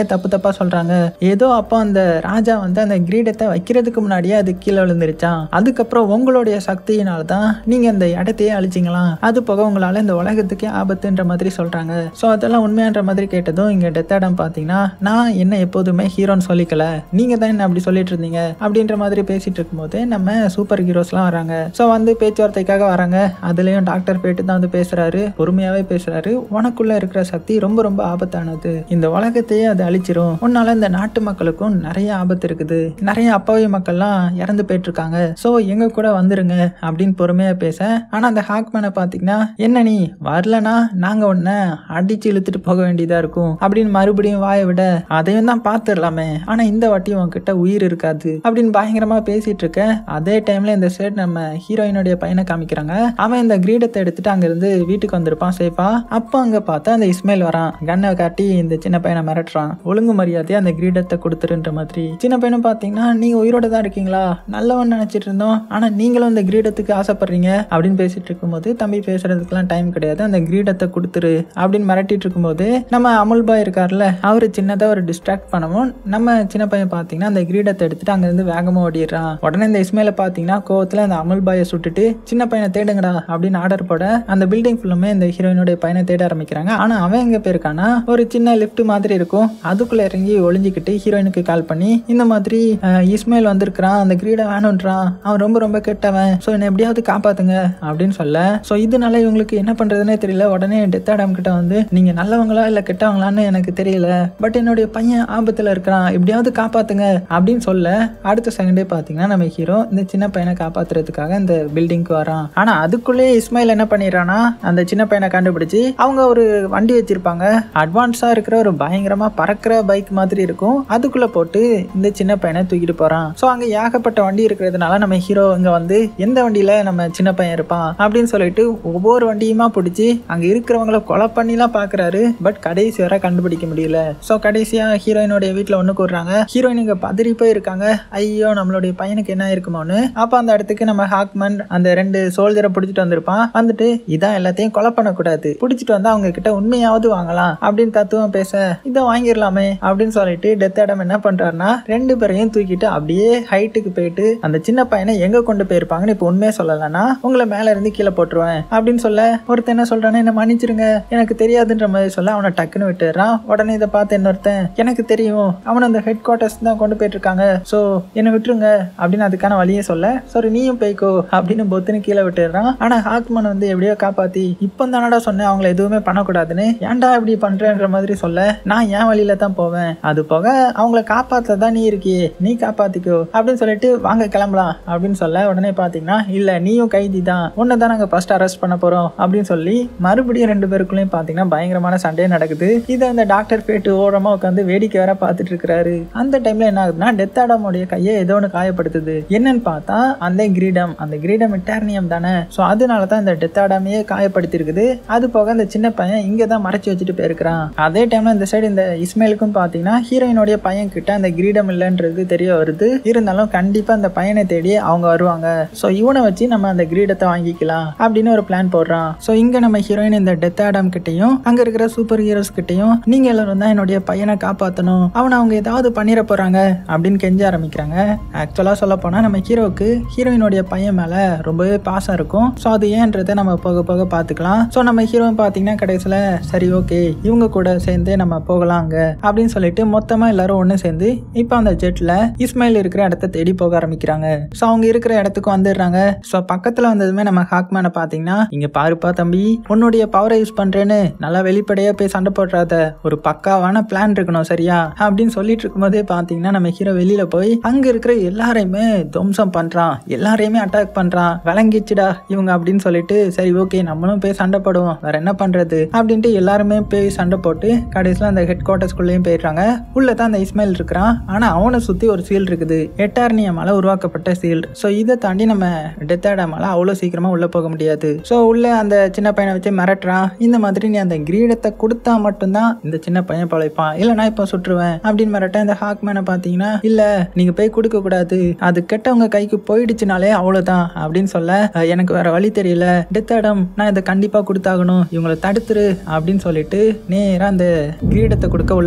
தப்பு தப்பா சொல்றாங்க ஏதோ அப்போ அந்த ராஜா வந்து அந்த கிரீடத்தை வைக்கிறதுக்கு முன்னாடியே அது கீழே விழுந்துருச்சான் அதுக்கப்புறம் உங்களுடைய சக்தியினால தான் நீங்க இந்த இடத்தையே அழிச்சிங்களாம் அது போக உங்களால இந்த உலகத்துக்கே ஆபத்துன்ற மாதிரி சொல்றாங்க ஸோ அதெல்லாம் உண்மையான்ற மாதிரி கேட்டதும் இங்க டெத் ஆடம் பாத்தீங்கன்னா நான் என்ன எப்போதுமே ஹீரோன்னு சொல்லிக்கல நீங்க தான் என்ன அப்படி சொல்லிட்டு இருந்தீங்க அப்படின்ற மாதிரி பேசிட்டு இருக்கும்போது நம்ம சூப்பர் ஹீரோஸ்லாம் வராங்க ஸோ வந்து பேச்சுவார்த்தைக்காக வராங்க அதுலயும் டாக்டர் பேட்டு தான் வந்து பேசுறாரு பொறுமையாவே பேசுறாரு உனக்குள்ள இருக்கிற சக்தி ரொம்ப ரொம்ப ஆபத்தானது இந்த உலகத்தையே அது அழிச்சிரும் உன்னால இந்த நாட்டு மக்களுக்கும் நிறைய ஆபத்து இருக்குது நிறைய அப்பாவி மக்கள்லாம் இறந்து போயிட்டு இருக்காங்க ஸோ எங்க கூட வந்துருங்க அப்படின்னு பொறுமையா பேச ஆனா அந்த ஹாக்மேனை பாத்தீங்கன்னா என்ன நீ வரலனா நாங்க உன்னை அடிச்சு இழுத்துட்டு போக வேண்டியதா இருக்கும் அப்படின்னு மறுபடியும் வாயை விட அதையும் தான் பார்த்துடலாமே ஆனா இந்த வாட்டி உன்கிட்ட உயிர் இருக்காது அப்படின்னு பயங்கரமா பேசிட்டு இருக்க அதே டைம்ல இந்த சைடு நம்ம ஹீரோயினுடைய பையனை காமிக்கிறாங்க அவன் இந்த கிரீடத்தை எடுத்துட்டு அங்க இருந்து வீட்டுக்கு வந்திருப்பான் சேஃபா அப்போ அங்க பார்த்தா அந்த இஸ்மாயில் வரான் கண்ணை காட்டி இந்த சின்ன பையனை மிரட்டுறான் ஒழுங்கு மரியாதையா அந்த கிரீடத்தை கொடுத்துருன்ற மாதிரி சின்ன பையனும் பாத்தீங்கன்னா நீங்க உயிரோட தான் இருக்கீங்களா நல்லவன் நினைச்சிட்டு இருந்தோம் ஆனா நீங்களும் இந்த கிரீடத்துக்கு ஆசைப்படுறீங்க அப்படின்னு பேசிட்டு இருக்கும்போது தம்பி பேசுறதுக்கெல்லாம் டைம் கிடையாது அந்த கிரீடத்தை கொடுத்துரு அப்படின்னு மிரட்டிட்டு இருக்கும்போது நம்ம அமுல் பாய் இருக்கார்ல அவரு சின்னதா ஒரு டிஸ்ட்ராக்ட் பண்ணவும் நம்ம சின்ன பையன் பாத்தீங்கன்னா அந்த கிரீடத்தை எடுத்துட்டு அங்க இருந்து வேகமா ஓடிடுறான் உடனே இந்த இஸ்மையில பாத்தீங்கன்னா கோவத்துல அந்த அமுல் பாயை சுட்டுட்டு சின்ன பையனை தேடுங்கடா அப்படின்னு ஆர்டர் போட அந்த பில்டிங் ஃபுல்லுமே இந்த ஹீரோயினுடைய பையனை தேட ஆரம்பிக்கிறாங்க ஆனா அவன் எங்க போயிருக்கானா ஒரு சின்ன லிஃப்ட் மாதிரி இருக்கும் அதுக்குள்ள இறங்கி ஒளிஞ்சுக்கிட்டு ஹீரோயினுக்கு கால் பண்ணி இந்த மாதிரி அஹ், இஸ்மாயில் வந்திருக்கிறான் அந்த கிரீடை வேணுன்றான் அவன் ரொம்ப ரொம்ப கெட்டவன் ஸோ என்னை எப்படியாவது காப்பாத்துங்க அப்படின்னு சொல்ல ஸோ இதனால இவங்களுக்கு என்ன பண்றதுன்னே தெரியல உடனே டெத் ஆடம் கிட்ட வந்து நீங்க நல்லவங்களா இல்ல கெட்டவங்களான்னு எனக்கு தெரியல பட் என்னுடைய பையன் ஆபத்துல இருக்கிறான் எப்படியாவது காப்பாத்துங்க அப்படின்னு சொல்ல அடுத்த செகண்டே பாத்தீங்கன்னா நம்ம ஹீரோ இந்த சின்ன பையனை காப்பாத்துறதுக்காக இந்த பில்டிங்க்கு வரான் ஆனா அதுக்குள்ளே இஸ்மாயில் என்ன பண்ணிடுறான்னா அந்த சின்ன பையனை கண்டுபிடிச்சு அவங்க ஒரு வண்டி வச்சிருப்பாங்க அட்வான்ஸா இருக்கிற ஒரு பயங்கரமா பறக்கிற பைக் மாதிரி இருக்கும் அதுக்குள்ள போட்டு இந்த சின்ன பையனை தூக்கிட்டு போறான் ஸோ அங்க ஏகப்பட்ட வண்டி இருக்கிறதுனால நம்ம ஹீரோ இங்க வந்து எந்த வண்டியில நம்ம சின்ன பையன் இருப்பான் அப்படின்னு சொல்லிட்டு ஒவ்வொரு வண்டியுமா பிடிச்சி அங்க இருக்கிறவங்கள கொலை பண்ணிலாம் பாக்குறாரு பட் கடைசி வரை கண்டுபிடிக்க முடியல ஸோ கடைசியா ஹீரோயினுடைய வீட்டுல ஒண்ணு கூடுறாங்க ஹீரோயின் இங்க பதறி போய் இருக்காங்க ஐயோ நம்மளுடைய பையனுக்கு என்ன இருக்குமோன்னு அப்ப அந்த இடத்துக்கு நம்ம ஹாக்மன் அந்த ரெண்டு சோல்ஜரை பிடிச்சிட்டு வந்திருப்பான் வந்துட்டு இதான் எல்லாத்தையும் கொலை பண்ணக்கூடாது பிடிச்சிட்டு வந்து அவங்க கிட்ட உண்மையாவது வாங்கலாம் அப்படின்னு தத்துவம் பேச இதை வாங்கிடலாமே அப்படின்னு சொல்லிட்டு டெத் இடம் என்ன பண்றாருன்னா ரெண்டு பேரையும் தூக்கிட்டு அப்படியே ஹைட்டுக்கு போயிட்டு அந்த சின்ன பையனை எங்க கொண்டு போயிருப்பாங்கன்னு இப்போ உண்மையை சொல்லலைன்னா உங்களை மேல இருந்து கீழே போட்டுருவேன் அப்படின்னு சொல்ல ஒருத்தன் என்ன சொல்றானே என்ன மன்னிச்சிருங்க எனக்கு தெரியாதுன்ற மாதிரி சொல்ல அவனை டக்குன்னு விட்டுறான் உடனே இதை பார்த்து இன்னொருத்தன் எனக்கு தெரியும் அவனை அந்த ஹெட் குவார்ட்டர்ஸ் தான் கொண்டு போயிட்டு இருக்காங்க ஸோ என்னை விட்டுருங்க அப்படின்னு அதுக்கான வழியை சொல்ல சரி நீயும் போய்க்கோ அப்படின்னு பொத்துன்னு கீழே விட்டுறான் ஆனா ஹாக்மன் வந்து எப்படியோ காப்பாத்தி இப்போ தானடா சொன்னேன் அவங்கள எதுவுமே பண்ணக்கூடாதுன்னு ஏன்டா இப்படி பண்றேன்ற மாதிரி சொல்ல நான் என் வழியில தான் போவேன் அது போக அவங்கள காப்பாத்த தான் நீ இருக்கியே நீ காப்பாத்திக்கோ அப்படின்னு சொல்லிட்டு வாங்க கிளம்பலாம் அப்படின்னு சொல்ல உடனே பாத்தீங்கன்னா இல்ல நீயும் கைதி தான் உன்னை தான் நாங்க ஃபர்ஸ்ட் அரெஸ்ட் பண்ண போறோம் அப்படின்னு சொல்லி மறுபடியும் ரெண்டு பேருக்குள்ளயும் பாத்தீங்கன்னா பயங்கரமான சண்டையே நடக்குது இதை அந்த டாக்டர் பேட்டு ஓரமா உட்காந்து வேடிக்கை வேற பார்த்துட்டு இருக்கிறாரு அந்த டைம்ல என்ன ஆகுதுன்னா டெத் ஆடமுடைய கையை ஏதோ ஒன்று காயப்படுத்துது என்னன்னு பார்த்தா அந்த கிரீடம் அந்த கிரீடம் இட்டார்னியம் தானே ஸோ அதனால தான் இந்த டெத் ஆடாமையே காயப்படுத்திருக்குது அது போக அந்த சின்ன பையன் இங்கே தான் மறைச்சு வச்சுட்டு போயிருக்கிறான் அதே டைம்ல இந்த சைடு இந்த இஸ்மாயிலுக்கும் பார்த்தீங்கன்னா ஹீரோயினுடைய பையன் கிட்ட அந்த கிரீடம் இல்லைன்றது தெரிய வருது இருந்தாலும் கண்டிப்பா அந்த பையனை தேடி அவங்க வருவாங்க ஸோ இவனை வச்சு நம்ம அந்த கிரீடத்தை வாங்கிக்கலாம் அப்படின்னு ஒரு பிளான் போடுறான் ஸோ இங்க நம்ம ஹீரோயின் இந்த டெத் ஆடம் கிட்டையும் அங்க இருக்கிற சூப்பர் ஹீரோஸ் கிட்டையும் நீங்க எல்லாரும் தான் என்னுடைய பையனை காப்பாற்றணும் அவனை அவங்க ஏதாவது பண்ணிட போறாங்க அப்படின்னு கெஞ்ச ஆரம்பிக்கிறாங்க ஆக்சுவலா சொல்ல போனா நம்ம ஹீரோவுக்கு ஹீரோயினுடைய பையன் மேல ரொம்பவே பாசம் இருக்கும் ஸோ அது ஏன்றதை நம்ம போக போக பார்த்துக்கலாம் ஸோ நம்ம ஹீரோ பார்த்தீங்கன்னா கடைசியில் சரி ஓகே இவங்க கூட சேர்ந்து நம்ம போகலாம் அங்க அப்படின்னு சொல்லிட்டு மொத்தமா எல்லாரும் ஒன்று சேர்ந்து இப்போ அந்த ஜெட்ல இஸ்மாயில் இருக்கிற இடத்த தேடி போக ஆரம்பிக்கிறாங்க ஸோ அவங்க இருக்கிற இடத்துக்கு வந்துடுறாங்க ஸோ பக்கத்துல வந்ததுமே நம்ம ஹாக்மேனை பார்த்தீங்கன்னா இங்க பாருப்பா தம்பி உன்னுடைய பவரை யூஸ் பண்றேன்னு நல்லா வெளிப்படையா போய் சண்டை போடுறாத ஒரு பக்காவான பிளான் இருக்கணும் சரியா அப்படின்னு சொல்லிட்டு இருக்கும்போதே பார்த்தீங்கன்னா நம்ம ஹீரோ வெளியில போய் அங்க இருக்கிற எல்லாரையுமே துவம்சம் பண்றான் எல்லாரையுமே அட்டாக் பண்றான் விளங்கிச்சுடா இவங்க அப்படின்னு சொல்லிட்டு சரி ஓகே நம்மளும் போய் சண்டை போடுவோம் வேற என்ன பண்றது அப்படின்ட்டு எல்லாருமே போய் சண்டை போட்டு கடைசியில் அந்த ஹெட் குவார்ட்டர்ஸ்குள்ளேயும் போயிடுறாங்க உள்ள தான் அந்த இஸ்மாயில் இருக்கிறான் ஆனா அவனை சுத்தி ஒரு சீல் இருக்குது எட்டார்னியமால உருவாக்கப்பட்ட சீல்டு ஸோ இதை தாண்டி நம்ம டெத்தாடாமால அவ்வளோ சீக்கிரமா உள்ள போக முடியாது ஸோ உள்ள அந்த சின்ன பையனை வச்சு மிரட்டுறான் இந்த மாதிரி நீ அந்த கிரீடத்தை கொடுத்தா மட்டும்தான் இந்த சின்ன பையன் பழைப்பான் இல்லைனா இப்போ சுற்றுவேன் அப்படின்னு மிரட்ட இந்த ஹாக்மேனை பார்த்தீங்கன்னா இல்ல நீங்க போய் கொடுக்க கூடாது அது கெட்டவங்க கைக்கு போயிடுச்சுனாலே அவ்வளவுதான் அப்படின்னு சொல்ல "அஹ், எனக்கு வேற வழி தெரியல டெத் ஆடம் நான் இதை கண்டிப்பா கொடுத்தாகணும் இவங்களை தடுத்துரு அப்படின்னு சொல்லிட்டு நேரா அந்த கிரீடத்தை கொடுக்க உள்ள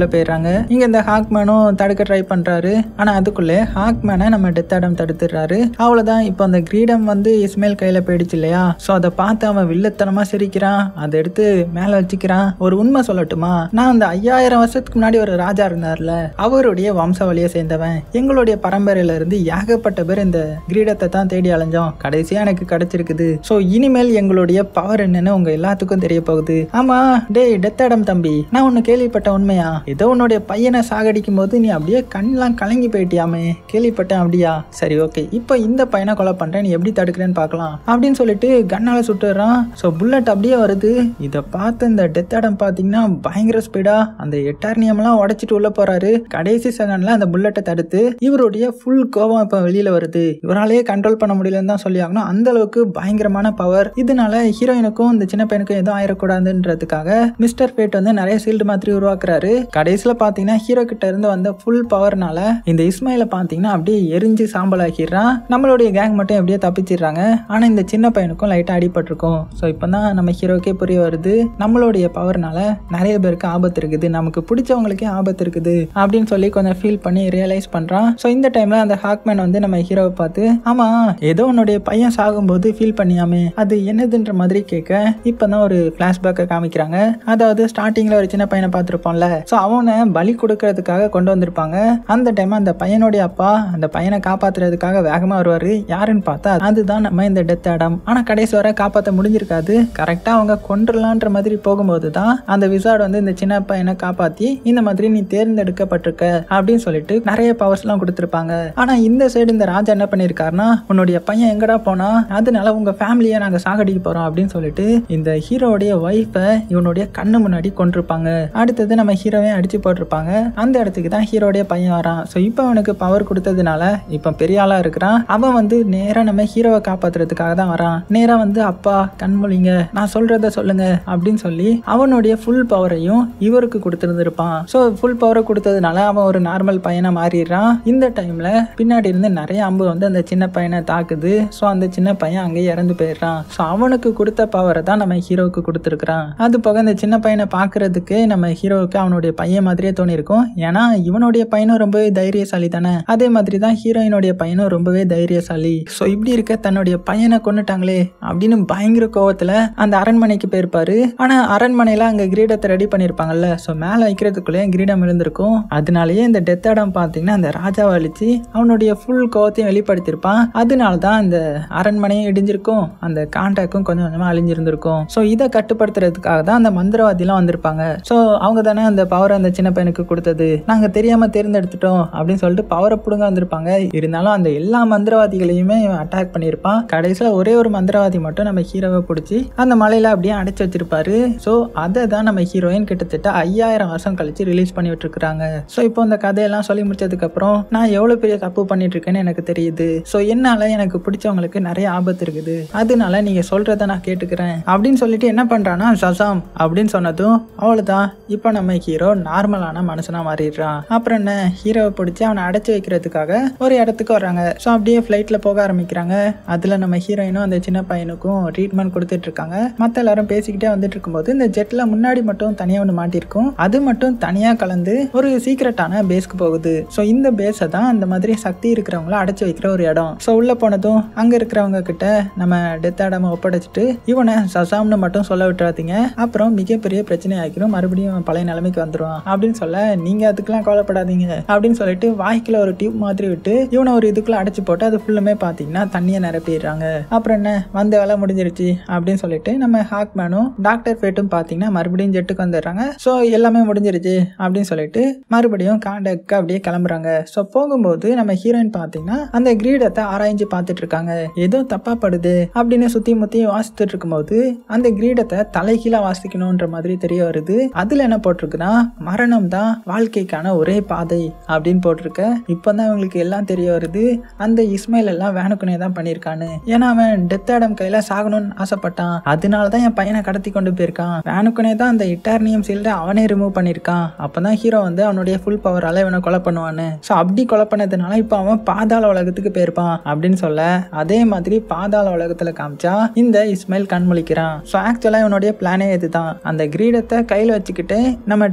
போயிடுறாங்க இங்க இந்த ஹாக்மேனும் தடுக்க ட்ரை பண்றாரு ஆனா அதுக்குள்ளே ஹாக்மேனை நம்ம டெத் ஆடம் தடுத்துடுறாரு அவ்வளவுதான் இப்போ அந்த கிரீடம் வந்து இஸ்மேல் கையில போயிடுச்சு இல்லையா சோ அதை பார்த்து அவன் வில்லத்தனமா சிரிக்கிறான் அதை எடுத்து மேல வச்சுக்கிறான் ஒரு உண்மை சொல்லட்டுமா நான் அந்த ஐயாயிரம் வருஷத்துக்கு முன்னாடி ஒரு ராஜா இருந்தார்ல அவருடைய வம்சாவளியை சேர்ந்தவன் எங்களுடைய பரம்பரையில இருந்து ஏகப்பட்ட பேர் இந்த கிரீடத்தை தான் தேடி அலைஞ்சோம் கடைசியா எனக்கு கிடைச்சிருக்குது சோ இனிமேல் எங்களுடைய பவர் என்னன்னு உங்க எல்லாத்துக்கும் தெரிய போகுது ஆமா டேய் டெத்தடம் தம்பி நான் ஒன்னு கேள்விப்பட்ட உண்மையா ஏதோ உன்னுடைய பையனை சாகடிக்கும் போது நீ அப்படியே கண்ணெல்லாம் கலங்கி போயிட்டியாமே கேள்விப்பட்டேன் அப்படியா சரி ஓகே இப்போ இந்த பையனை கொலை பண்றேன் நீ எப்படி தடுக்கிறேன்னு பார்க்கலாம் அப்படின்னு சொல்லிட்டு கண்ணால சுட்டுறான் ஸோ புல்லட் அப்படியே வருது இதை பார்த்து இந்த டெத் ஆடம் பார்த்தீங்கன்னா பயங்கர ஸ்பீடா அந்த எட்டார்னியம்லாம் உடைச்சிட்டு உள்ள போறாரு கடைசி செகண்ட்ல அந்த புல்லட்டை தடுத்து இவருடைய ஃபுல் கோபம் இப்போ வெளியில வருது இவராலேயே கண்ட்ரோல் பண்ண முடியலன்னு தான் சொல்லி ஆகணும் அந்த அளவுக்கு பயங்கரமான பவர் இதனால ஹீரோயினுக்கும் இந்த சின்ன பையனுக்கும் எதுவும் ஆயிடக்கூடாதுன்றதுக்காக மிஸ்டர் பேட் வந்து நிறைய சீல்டு மாதிரி உருவாக்குறாரு கடைசியில பாத்தீங்கன்னா ஹீரோ கிட்ட இருந்து வந்த ஃபுல் பவர்னால இந்த இஸ்மாயில பாத்தீங்கன்னா அப்படியே எரிஞ்சு சாம்பல் ஆக்கிடுறான் நம்மளுடைய கேங் மட்டும் எப்படியோ தப்பிச்சிடுறாங்க ஆனா இந்த சின்ன பையனுக்கும் லைட்டா அடிபட்டிருக்கும் ஸோ இப்பதான் நம்ம ஹீரோக்கே புரிய வருது நம்மளுடைய பவர்னால நிறைய பேருக்கு ஆபத்து இருக்குது நமக்கு பிடிச்சவங்களுக்கே ஆபத்து இருக்குது அப்படின்னு சொல்லி கொஞ்சம் ஃபீல் பண்ணி ரியலைஸ் பண்றான் ஸோ இந்த டைம்ல அந்த ஹாக்மேன் வந்து நம்ம ஹீரோவை பார்த்து ஆமா ஏதோ உன்னுடைய பையன் சாகும்போது ஃபீல் பண்ணியாமே அது என்னதுன்ற மாதிரி கேட்க இப்பதான் ஒரு பிளாஷ்பேக்கை காமிக்கிறாங்க அதாவது ஸ்டார்டிங்ல ஒரு சின்ன பையனை பார்த்துருப்போம்ல ஸோ அவனை பலி கொடுக்கறதுக்காக கொண்டு வந்திருப்பாங்க அந்த டைம் அந்த பையனுடைய அப்பா அந்த பையனை காப்பாத்துறதுக்காக வேகமா வருவாரு யாருன்னு பார்த்தா அதுதான் நம்ம இந்த டெத் ஆடம் ஆனா கடைசி வரை காப்பாற்ற முடிஞ்சிருக்காது கரெக்டா அவங்க கொண்டுலான்ற மாதிரி போகும்போது தான் அந்த விசார்ட் வந்து இந்த சின்ன பையனை காப்பாத்தி இந்த மாதிரி நீ தேர்ந்தெடுக்கப்பட்டிருக்க அப்படின்னு சொல்லிட்டு நிறைய பவர்ஸ் எல்லாம் கொடுத்துருப்பாங்க ஆனா இந்த சைடு இந்த ராஜா என்ன பண்ணிருக்காருன்னா உன்னுடைய பையன் எங்கடா போனா அதனால உங்க ஃபேமிலியை நாங்க சாகடிக்க போறோம் அப்படின்னு சொல்லிட்டு இந்த ஹீரோடைய ஒய்ஃபை இவனுடைய கண்ணு முன்னாடி கொண்டிருப்பாங்க அடுத்தது நம்ம ஹீரோவே அடிச்சு போட்டிருப்பாங்க அந்த இடத்துக்கு தான் ஹீரோடைய பையன் வரான் ஸோ இப்போ அவனுக்கு பவர் கொடுத்ததுனால இப்போ பெரிய ஆளா இருக்கிறான் அவன் வந்து நேரா நம்ம ஹீரோவை காப்பாத்துறதுக்காக தான் வரான் நேரா வந்து அப்பா கண்மொழிங்க நான் சொல்றத சொல்லுங்க அப்படின்னு சொல்லி அவனுடைய ஃபுல் பவரையும் இவருக்கு கொடுத்துருந்துருப்பான் ஸோ ஃபுல் பவரை கொடுத்ததுனால அவன் ஒரு நார்மல் பையனா மாறிடுறான் இந்த டைம்ல பின்னாடி இருந்து நிறைய அம்பு வந்து அந்த சின்ன பையனை தாக்குது ஸோ அந்த சின்ன பையன் அங்கேயே இறந்து போயிடுறான் ஸோ அவனுக்கு கொடுத்த பவரை தான் நம்ம ஹீரோவுக்கு கொடுத்துருக்குறான் அது போக இந்த சின்ன பையனை பார்க்கறதுக்கு நம்ம ஹீரோவுக்கு அவனுடைய பையன் மாதிரியே தோணிருக்கும் ஏன்னா இவனுடைய பையனும் ரொம்பவே தைரியசாலி தானே அதே மாதிரி தான் ஹீரோயினுடைய பையனும் ரொம்பவே தைரியசாலி ஸோ இப்படி இருக்க தன்னுடைய பையனை கொண்டுட்டாங்களே அப்படின்னு பயங்கர கோவத்துல அந்த அரண்மனைக்கு போயிருப்பாரு ஆனா அரண்மனையில அங்க கிரீடத்தை ரெடி பண்ணிருப்பாங்கல்ல ஸோ மேல வைக்கிறதுக்குள்ளே கிரீடம் இருந்திருக்கும் அதனாலயே இந்த டெத் ஆடம் பார்த்தீங்கன்னா அந்த ராஜாவை அழிச்சு அவனுடைய ஃபுல் கோவத்தையும் வெளிப்படுத்தியிருப்பான் அதனால தான் இந்த அரண்மனையும் இடிஞ்சிருக்கும் அந்த கான்டாக்டும் கொஞ்சம் கொஞ்சமா அழிஞ்சிருந்திருக்கும் ஸோ இதை கட்டுப்படுத்துறதுக்காக தான் அந்த மந்திரவாதிலாம் வந்திருப்பாங்க ஸோ அவங்க தானே அந்த பவரை அந்த சின்ன பையனுக்கு கொடுத்தது நாங்க தெரியாம தேர்ந்தெடுத்துட்டோம் அப்படின்னு சொல்லிட்டு பவரை பிடுங்க வந்திருப்பாங்க இருந்தாலும் அந்த எல்லா மந்திரவாதிகளையுமே அட்டாக் பண்ணியிருப்பான் கடைசியில் ஒரே ஒரு மந்திரவாதி மட்டும் நம்ம ஹீரோவை பிடிச்சி அந்த மலையில அப்படியே அடைச்சு வச்சிருப்பாரு ஸோ அதை தான் நம்ம ஹீரோயின் கிட்டத்தட்ட ஐயாயிரம் வருஷம் கழிச்சு ரிலீஸ் பண்ணி விட்டுருக்காங்க ஸோ இப்போ இந்த கதையெல்லாம் சொல்லி முடிச்சதுக்கு அப்புறம் நான் எவ்வளவு பெரிய தப்பு பண்ணிட்டு இருக்கேன்னு எனக்கு தெரியுது ஸோ என்னால எனக்கு பிடிச்சவங்களுக்கு நிறைய ஆபத்து இருக்குது அதனால நீங்க சொல்றத நான் கேட்டுக்கிறேன் அப்படின்னு சொல்லிட்டு என்ன பண்றான்னா சசாம் அப்படின்னு சொன்னதும் அவ்வளவுதான் இப்போ நம்ம ஹீரோ நார்மலான மனுஷனா மாறிடுறான் அப்புறம் என்ன ஹீரோவை பிடிச்சி அவனை அடைச்சு வைக்கிறதுக்காக ஒரு இடத்துக்கு வர்றாங்க ஸோ அப்படியே ஃப்ளைட்ல போக ஆரம்பிக்கிறாங்க அதுல நம்ம ஹீரோயினும் அந்த சின்ன பையனுக்கும் ட்ரீட்மெண்ட் கொடுத்துட்டு இருக்காங்க மற்ற எல்லாரும் பேசிக்கிட்டே வந்துட்டு இருக்கும்போது இந்த ஜெட்ல முன்னாடி மட்டும் தனியா ஒன்று மாட்டிருக்கும் அது மட்டும் தனியா கலந்து ஒரு சீக்ரெட்டான பேஸ்க்கு போகுது ஸோ இந்த பேஸை தான் அந்த மாதிரி சக்தி இருக்கிறவங்கள அடைச்சு வைக்கிற ஒரு இடம் ஸோ உள்ள போனதும் அங்க இருக்கிறவங்க கிட்ட நம்ம டெத் ஆடாம ஒப்படைச்சிட்டு இவனை சசாம்னு மட்டும் சொல்ல விட்டுறாதீங்க அப்புறம் மிகப்பெரிய பிரச்சனை ஆகிரும் மறுபடியும் பழைய நிலைமைக்கு வந்துருவான் அப்படின்னு சொல்ல நீங்க அதுக்கெல்லாம் கவலைப்படாதீங்க அப்படின்னு சொல்லிட்டு வாய்க்குள்ள ஒரு டியூப் மாதிரி விட்டு இவனை ஒரு இதுக்குள்ள அடைச்சு போட்டு அது ஃபுல்லுமே பாத்தீங்கன்னா தண்ணியை நிரப்பிடுறாங்க அப்புறம் என்ன வந்த வேலை முடிஞ்சிருச்சு அப்படின்னு சொல்லிட்டு நம்ம ஹாக்மேனும் டாக்டர் ஃபேட்டும் பாத்தீங்கன்னா மறுபடியும் ஜெட்டுக்கு வந்துடுறாங்க ஸோ எல்லாமே முடிஞ்சிருச்சு அப்படின்னு சொல்லிட்டு மறுபடியும் காண்டக்கு அப்படியே கிளம்புறாங்க ஸோ போகும்போது நம்ம ஹீரோயின் பார்த்தீங்கன்னா அந்த கிரீடத்தை ஆராய்ஞ்சு பார்த்துட்டு இருக்காங்க ஏதோ தப்பா படுது அப்படின்னு சுத்தி முத்தி வாசித்துட்டு இருக்கும்போது அந்த கிரீடத்தை தலைகீழா வாசிக்கணுன்ற மாதிரி தெரிய வருது அதுல என்ன போட்டிருக்குன்னா மரணம் தான் வாழ்க்கைக்கான ஒரே பாதை அப்படின்னு போட்டிருக்க இப்போதான் இவங்களுக்கு எல்லாம் தெரிய வருது அந்த இஸ்மைல் எல்லாம் வேணுக்குனே தான் பண்ணியிருக்கான்னு ஏன்னா அவன் டெத் ஆடம் கையில சாகணும்னு ஆசைப்பட்டான் அதனால தான் என் பையனை கடத்தி கொண்டு போயிருக்கான் வேணுக்குனே தான் அந்த இட்டார்னியம் சீல்டை அவனே ரிமூவ் பண்ணியிருக்கான் அப்பதான் ஹீரோ வந்து அவனுடைய ஃபுல் பவரால இவனை கொலை பண்ணுவான்னு ஸோ அப்படி கொலை பண்ணதுனால இப்போ அவன் பாதாள உலகத்துக்கு போயிருப்பான் அப்படின்னு சொல்ல அதே மாதிரி பாதாள உலகத்துல காமிச்சா இந்த இஸ்மைல் கண் முழிக்கிறான் ஸோ ஆக்சுவலா இவனுடைய பிளானே இதுதான் அந்த கிரீடத்தை கையில வச்சுக்கிட்டு நம்ம டெத் ஆடாம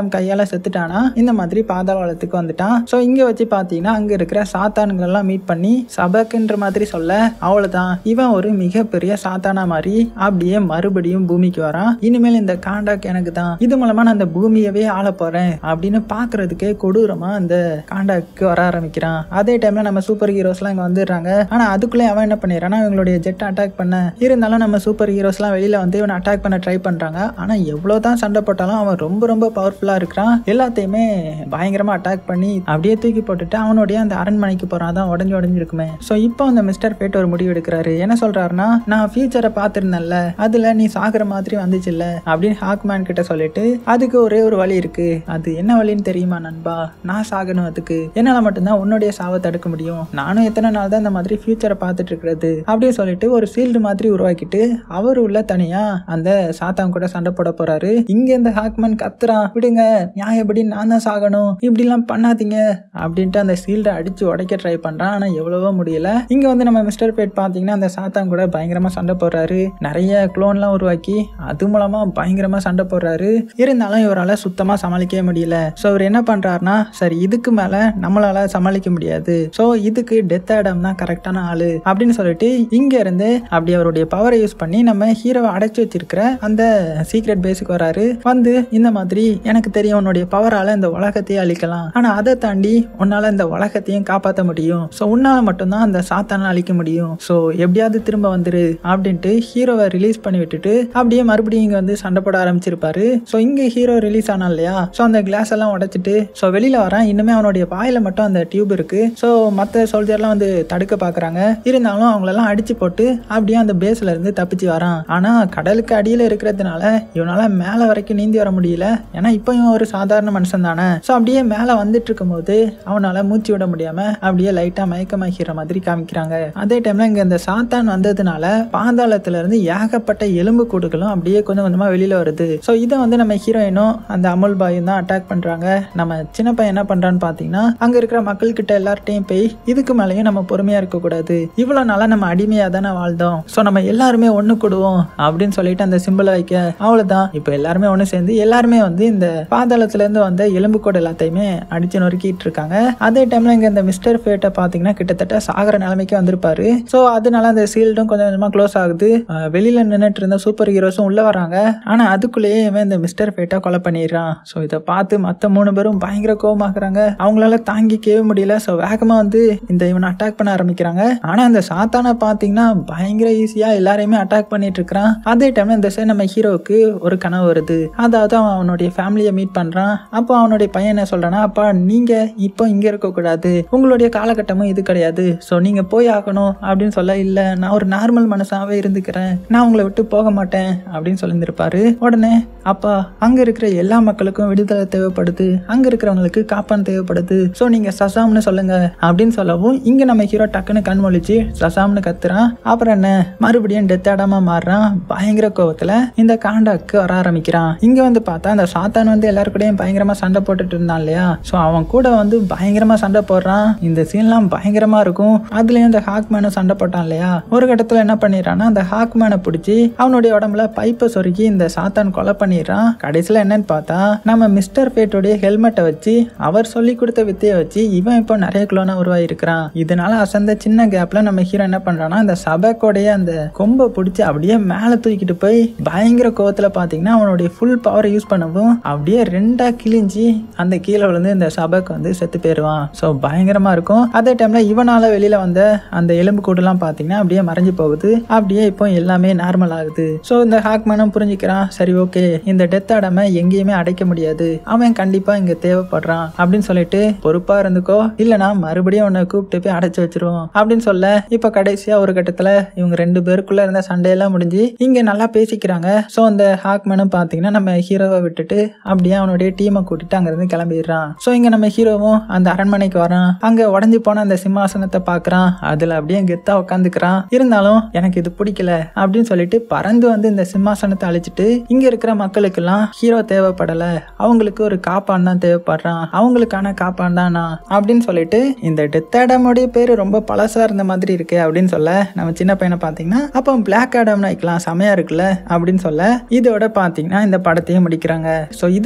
ஆடம் கையால செத்துட்டானா இந்த மாதிரி பாதாளத்துக்கு வந்துட்டான் ஸோ இங்க வச்சு பார்த்தீங்கன்னா அங்க இருக்கிற சாத்தான்கள் எல்லாம் மீட் பண்ணி சபக்குன்ற மாதிரி சொல்ல அவ்வளவுதான் இவன் ஒரு மிகப்பெரிய சாத்தானா மாதிரி அப்படியே மறுபடியும் பூமிக்கு வரான் இனிமேல் இந்த காண்டாக் எனக்கு தான் இது மூலமா நான் அந்த பூமியவே ஆள போறேன் அப்படின்னு பாக்குறதுக்கே கொடூரமா அந்த காண்டாக்கு வர ஆரம்பிக்கிறான் அதே டைம்ல நம்ம சூப்பர் ஹீரோஸ்லாம் இங்க வந்துடுறாங்க ஆனா அதுக்குள்ளே அவன் என்ன பண்ணிடுறான்னா இவங்களுடைய ஜெட் அட்டாக் பண்ண இருந்தாலும் நம்ம சூப்பர் ஹீரோஸ்லாம் வெளியில வந்து இவனை அட்டாக் பண்ண ட்ரை பண்றாங்க ஆனா எவ்வளவுதான் சண்டை போட்டாலும் அவன் ரொம்ப ரொம்ப பவர்ஃபுல்லா இருக்கிறான் எல்லாத்தையுமே பயங்கரமா அட்டாக் பண்ணி அப்படியே தூக்கி போட்டுட்டு அவனுடைய அந்த அரண்மனைக்கு போறான் அதான் உடஞ்சு உடஞ்சு இருக்குமே ஸோ இப்போ அந்த மிஸ்டர் பேட் ஒரு முடிவு எடுக்கிறாரு என்ன சொல்றாருன்னா நான் ஃபியூச்சரை பார்த்துருந்தேன்ல அதுல நீ சாகுற மாதிரி வந்துச்சுல்ல அப்படின்னு ஹாக்மேன் கிட்ட சொல்லிட்டு அதுக்கு ஒரே ஒரு வழி இருக்கு அது என்ன வழின்னு தெரியுமா நண்பா நான் சாகணும் அதுக்கு என்னால மட்டும்தான் உன்னுடைய சாவை தடுக்க முடியும் நானும் எத்தனை நாள் தான் இந்த மாதிரி ஃபியூச்சரை பார்த்துட்டு இருக்கிறது அப்படின்னு சொல்லிட்டு ஒரு சீல்டு மாதிரி உருவாக்கிட்டு அவர் உள்ள தனியா அந்த சாத்தான் கூட சண்டை போட போறாரு இங்க இந்த ஹாக்மேன் கத்துறான் விடுங்க நியாயப்படி நான் தான் சாகணும் இப்படிலாம் பண்ணாதீங்க அப்படின்ட்டு அந்த சீல்டை அடிச்சு உடைக்க ட்ரை பண்றான் ஆனா எவ்வளவோ முடியல இங்க வந்து நம்ம மிஸ்டர் பேட் பாத்தீங்கன்னா அந்த சாத்தான் கூட பயங்கரமா சண்டை போடுறாரு நிறைய குளோன்லாம் உருவாக்கி அது மூலமா பயங்கரமா சண்டை போடுறாரு இருந்தாலும் இவரால் சுத்தமா சமாளிக்கவே முடியல ஸோ இவர் என்ன பண்றாருன்னா சரி இதுக்கு மேல நம்மளால சமாளிக்க முடியாது ஸோ இதுக்கு டெத் ஆடம் தான் கரெக்டான ஆளு அப்படின்னு சொல்லிட்டு இங்க இருந்து அப்படி அவருடைய பவரை யூஸ் பண்ணி நம்ம ஹீரோவை அடைச்சு வச்சிருக்கிற அந்த சீக்ரெட் பேஸுக்கு வராரு வந்து இந்த மாதிரி எனக்கு தெரியும் உன்னுடைய பவரால இந்த உலகத்தையே அழிக்கலாம் ஆனா அதை தாண்டி உன்னால இந்த உலகத்தையும் காப்பாற்ற முடியும் ஸோ உன்னால மட்டும்தான் அந்த சாத்தான அழிக்க முடியும் ஸோ எப்படியாவது திரும்ப வந்துரு அப்படின்ட்டு ஹீரோவை ரிலீஸ் பண்ணி விட்டுட்டு அப்படியே மறுபடியும் இங்க வந்து சண்டை போட ஆரம்பிச்சிருப்பாரு ஸோ இங்க ஹீரோ ரிலீஸ் ஆனா இல்லையா ஸோ அந்த கிளாஸ் எல்லாம் உடைச்சிட்டு ஸோ வெளியில வரான் இன்னுமே அவனுடைய வாயில மட்டும் அந்த டியூப் இருக்கு ஸோ மற்ற சோல்ஜர்லாம் வந்து தடுக்க பாக்குறாங்க இருந்தாலும் அவங்களெல்லாம் அடிச்சு போட்டு அப்படியே அந்த பேஸ்ல இருந்து தப்பிச்சு வரான் ஆனா கடலுக்கு அடியில இருக்கிறதுனால இவனால மேல வரைக்கும் நீந்தி வர முடியல ஏன்னா இப்போ இவன் ஒரு சாதாரண மனுஷன் தானே ஸோ அப்படியே மேல வந்துட்டு இருக்கும்போது அவனால மூச்சு விட முடியாம அப்படியே லைட்டா மயக்கமாகிற மாதிரி காமிக்கிறாங்க அதே டைம்ல இங்க இந்த சாத்தான் வந்ததுனால பாதாளத்துல இருந்து ஏகப்பட்ட எலும்பு கூடுகளும் அப்படியே கொஞ்சம் கொஞ்சமா வெளியில வருது ஸோ இதை வந்து நம்ம ஹீரோயினும் அந்த அமுல் பாயும் தான் அட்டாக் பண்றாங்க நம்ம சின்ன பையன் என்ன பண்றான்னு பாத்தீங்கன்னா அங்க இருக்கிற மக்கள் கிட்ட எல்லார்ட்டையும் போய் இதுக்கு மேலேயும் நம்ம பொறுமையா இருக்க கூடாது இவ்வளவு நாளா நம்ம அடிமையா தானே வாழ்ந்தோம் ஸோ நம்ம எல்லாருமே ஒண்ணு கூடுவோம் அப்படின்னு சொல்லிட்டு அந்த சிம்பிளை வைக்க அவ்வளவுதான் இப்போ எல்லாருமே ஒண்ணு சேர்ந்து எல்லாருமே வந்து இந்த பாதாளத்துல இருந்து வந்த எலும்பு கூட எல்லாத்தையுமே அடிச்சு நொறுக்கிட்டு இருக்காங்க அதே டைம்ல இங்க இந்த மிஸ்டர் ஃபேட்டை பாத்தீங்கன்னா கிட்டத்தட்ட சாகர நிலைமைக்கு வந்திருப்பாரு ஸோ அதனால அந்த சீல்டும் கொஞ்சம் கொஞ்சமா க்ளோஸ் ஆகுது அஹ் வெளியில நின்றுட்டு இருந்த சூப்பர் ஹீரோஸும் உள்ள வராங்க ஆனா அதுக்குள்ளேயே இவன் இந்த மிஸ்டர் ஃபேட்டை கொலை பண்ணிடுறான் ஸோ இதை பார்த்து மற்ற மூணு பேரும் பயங்கர கோவமாக்குறாங்க அவங்களால தாங்கிக்கவே முடியல ஸோ வேகமா வந்து இந்த இவனை அட்டாக் பண்ண ஆரம்பிக்கிறாங்க ஆனா இந்த சாத்தானை பாத்தீங்கன்னா பயங்கர ஈஸியா எல்லாரையுமே அட்டாக் பண்ணிட்டு இருக்கிறான் அதே டைம்ல இந்த சைடு நம்ம ஹீரோவுக்கு ஒரு கனவு வருது அதாவது அவன் அவனுடைய ஃபேமிலியை மீட் பண்றான் அப்போ அவனுடைய பையன் என்ன சொல்றானா அப்பா நீங்க இப்போ இங்க இருக்க கூடாது உங்களுடைய காலகட்டமும் இது கிடையாது ஸோ நீங்க போய் ஆகணும் அப்படின்னு சொல்ல இல்ல நான் ஒரு நார்மல் மனுஷாவே இருந்துக்கிறேன் நான் உங்களை விட்டு போக மாட்டேன் அப்படின்னு சொல்லியிருந்திருப்பாரு உடனே அப்பா அங்க இருக்கிற எல்லா மக்களுக்கும் விடுதலை தேவைப்படுது அங்க இருக்கிறவங்களுக்கு காப்பான் தேவைப்படுது ஸோ நீங்க சசாம்னு சொல்லுங்க அப்படின்னு சொல்லவும் இங்க நம்ம ஹீரோ டக்குன்னு கண் முழிச்சு சசாம்னு கத்துறான் அப்புறம் என்ன மறுபடியும் டெத் ஆடாம மாறுறான் பயங்கர கோவத்துல இந்த காண்டாக்கு வர ஆரம்பிக்கிறான் இங்க வந்து பார்த்தா அந்த சாத்தான் வந்து எல்லாரு கூடயும் பயங்கரமா சண்டை போட்டுட்டு இருந்தான் இல்லையா ஸோ அவன் கூட வந்து பயங்கரமா சண்டை போடுறான் இந்த சீன்லாம் பயங்கரமா இருக்கும் அதுலயும் இந்த ஹாக்மேனும் சண்டை போட்டான் இல்லையா ஒரு கட்டத்துல என்ன பண்ணிடுறான்னா அந்த ஹாக்மேனை பிடிச்சி அவனுடைய உடம்புல பைப்பை சொருக்கி இந்த சாத்தான் கொலை பண்ணிடுறான் கடைசியில என்னன்னு பார்த்தா நம்ம மிஸ்டர் பேட்டோடைய ஹெல்மெட்டை வச்சு அவர் சொல்லி கொடுத்த வித்தையை வச்சு இவன் இப்போ நிறைய குளோனா உருவாயிருக்கிறான் இதனால அசந்த சின்ன கேப்ல நம்ம ஹீரோ என்ன பண்றான்னா அந்த சபக்கோடைய அந்த கொம்பை பிடிச்சி அப்படியே மேலே தூக்கிட்டு போய் பயங்கர கோவத்துல பாத்தீங்கன்னா அவனுடைய ஃபுல் பவரை யூஸ் பண்ணவும் அப்படியே ரெண்டா கிழிஞ்சி அந்த கீழே விழுந்து இந்த சபக்கு வந்து செத்து போயிடுவான் ஸோ பயங்கரமா இருக்கும் அதே டைம்ல இவனால வெளியில வந்த அந்த எலும்பு கூடுலாம் பாத்தீங்கன்னா அப்படியே மறைஞ்சு போகுது அப்படியே இப்போ எல்லாமே நார்மல் ஆகுது ஸோ இந்த ஹாக்மேனும் புரிஞ்சுக்கிறான் சரி ஓகே இந்த டெத் ஆடாம எங்கேயுமே அடைக்க முடியாது அவன் கண்டிப்பா இங்க தேவைப்படுறான் அப்படின்னு சொல்லிட்டு பொறுப்பா இருந்துக்கோ இல்லனா மறுபடியும் உன்னை கூப்பிட்டு போய் அடைச்சு வச்சிருவோம் அப்படின்னு சொல்ல இப்ப கடைசியா ஒரு கட்டத்துல இவங்க ரெண்டு பேருக்குள்ள இருந்த சண்டையெல்லாம் முடிஞ்சு இங்க நல்லா பேசிக்கிறாங்க ஸோ அந்த ஹாக்மேனும் பாத்தீங்கன்னா நம்ம ஹீரோவை விட்டுட்டு அப்படியே அவனுடைய டீமை கூட்டிட்டு அங்கிருந்து கிளம்பிடுறான் ஸோ இங்க நம்ம ஹீரோவும் அந்த அரண்மனைக்கு வரான் அங்க உடஞ்சி போன அந்த சிம்மாசனத்தை பாக்குறான் அதுல அப்படியே கெத்தா உட்காந்துக்கிறான் இருந்தாலும் எனக்கு இது பிடிக்கல அப்படின்னு சொல்லிட்டு பறந்து வந்து இந்த சிம்மாசனத்தை அழிச்சிட்டு இங்க இருக்கிற மக்களுக்கெல்லாம் ஹீரோ தேவைப்படல அவங்களுக்கு ஒரு காப்பான் தான் தேவைப்படுறான் அவங்களுக்கான காப்பான் தான் நான் அப்படின்னு சொல்லிட்டு இந்த டெத் ஆடமுடைய பேரு ரொம்ப பழசா இருந்த மாதிரி இருக்கு அப்படின்னு சொல்ல நம்ம சின்ன பையனை பாத்தீங்கன்னா அப்போ பிளாக் ஆடம்னு வைக்கலாம் செமையா இருக்குல்ல அப்படின்னு சொல்ல இதோட பாத்தீங்கன்னா இந்த படத்தையும் முடிக்கிறாங்க ஸோ இதுக்கு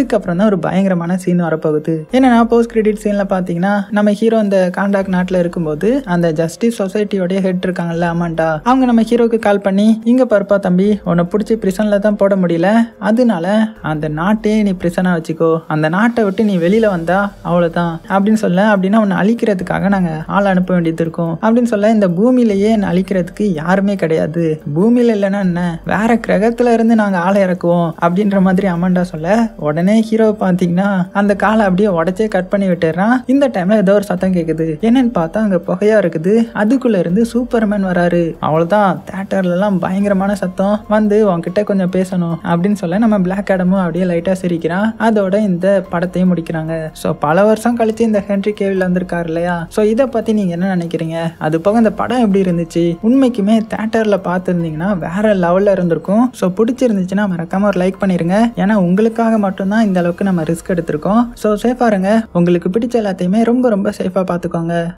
இதுக்கப்புறம் தான் ஒரு பயங்கரமான சீன் வரப்போகுது என்னன்னா போஸ்ட் கிரெடிட் சீன்ல பாத்தீங்கன்னா நம்ம ஹீரோ அந்த காண்டாக்ட் நாட்டில் இருக்கும்போது அந்த ஜஸ்டிஸ் சொசைட்டியோடைய ஹெட் இருக்காங்கல்ல ஆமாண்டா அவங்க நம்ம ஹீரோக்கு கால் பண்ணி இங்க பருப்பா தம்பி உன்னை பிடிச்சி பிரிசன்ல தான் போட முடியல அதனால அந்த நாட்டையே நீ பிரிசனா வச்சுக்கோ அந்த நாட்டை விட்டு நீ வெளியில வந்தா அவ்வளவுதான் அப்படின்னு சொல்ல அப்படின்னா உன்னை அழிக்கிறதுக்காக நாங்க ஆள் அனுப்ப வேண்டியது இருக்கும் அப்படின்னு சொல்ல இந்த பூமியிலேயே என்னை அழிக்கிறதுக்கு யாருமே கிடையாது பூமியில இல்லைன்னா என்ன வேற கிரகத்துல இருந்து நாங்க ஆளை இறக்குவோம் அப்படின்ற மாதிரி அமண்டா சொல்ல உடனே ஹீரோ பாத்தீங்கன்னா அந்த காலை அப்படியே உடச்சே கட் பண்ணி விட்டுறான் இந்த டைம்ல ஏதோ ஒரு சத்தம் கேக்குது என்னன்னு பார்த்தா அங்க புகையா இருக்குது அதுக்குள்ள இருந்து சூப்பர்மேன் வராரு அவ்வளவுதான் தேட்டர்ல எல்லாம் பயங்கரமான சத்தம் வந்து உன்கிட்ட கொஞ்சம் பேசணும் அப்படின்னு சொல்ல நம்ம பிளாக் ஆடமும் அப்படியே லைட்டா சிரிக்கிறான் அதோட இந்த படத்தையும் முடிக்கிறாங்க ஸோ பல வருஷம் கழிச்சு இந்த ஹென்ரி கேவில் வந்திருக்காரு இல்லையா ஸோ இதை பத்தி நீங்க என்ன நினைக்கிறீங்க அது போக இந்த படம் எப்படி இருந்துச்சு உண்மைக்குமே தேட்டர்ல பார்த்துருந்தீங்கன்னா வேற லெவல்ல இருந்திருக்கும் ஸோ பிடிச்சிருந்துச்சுன்னா மறக்காம ஒரு லைக் பண்ணிருங்க ஏன்னா உங்களுக்காக மட்டும்தான் இந்த அளவுக்கு நம்ம ரிஸ்க் எடுத்திருக்கோம் ஸோ சேஃபா இருங்க உங்களுக்கு பிடிச்ச எல்லாத்தையுமே ரொம்ப ரொம்ப சேஃபா பார்த்துக்கோங்க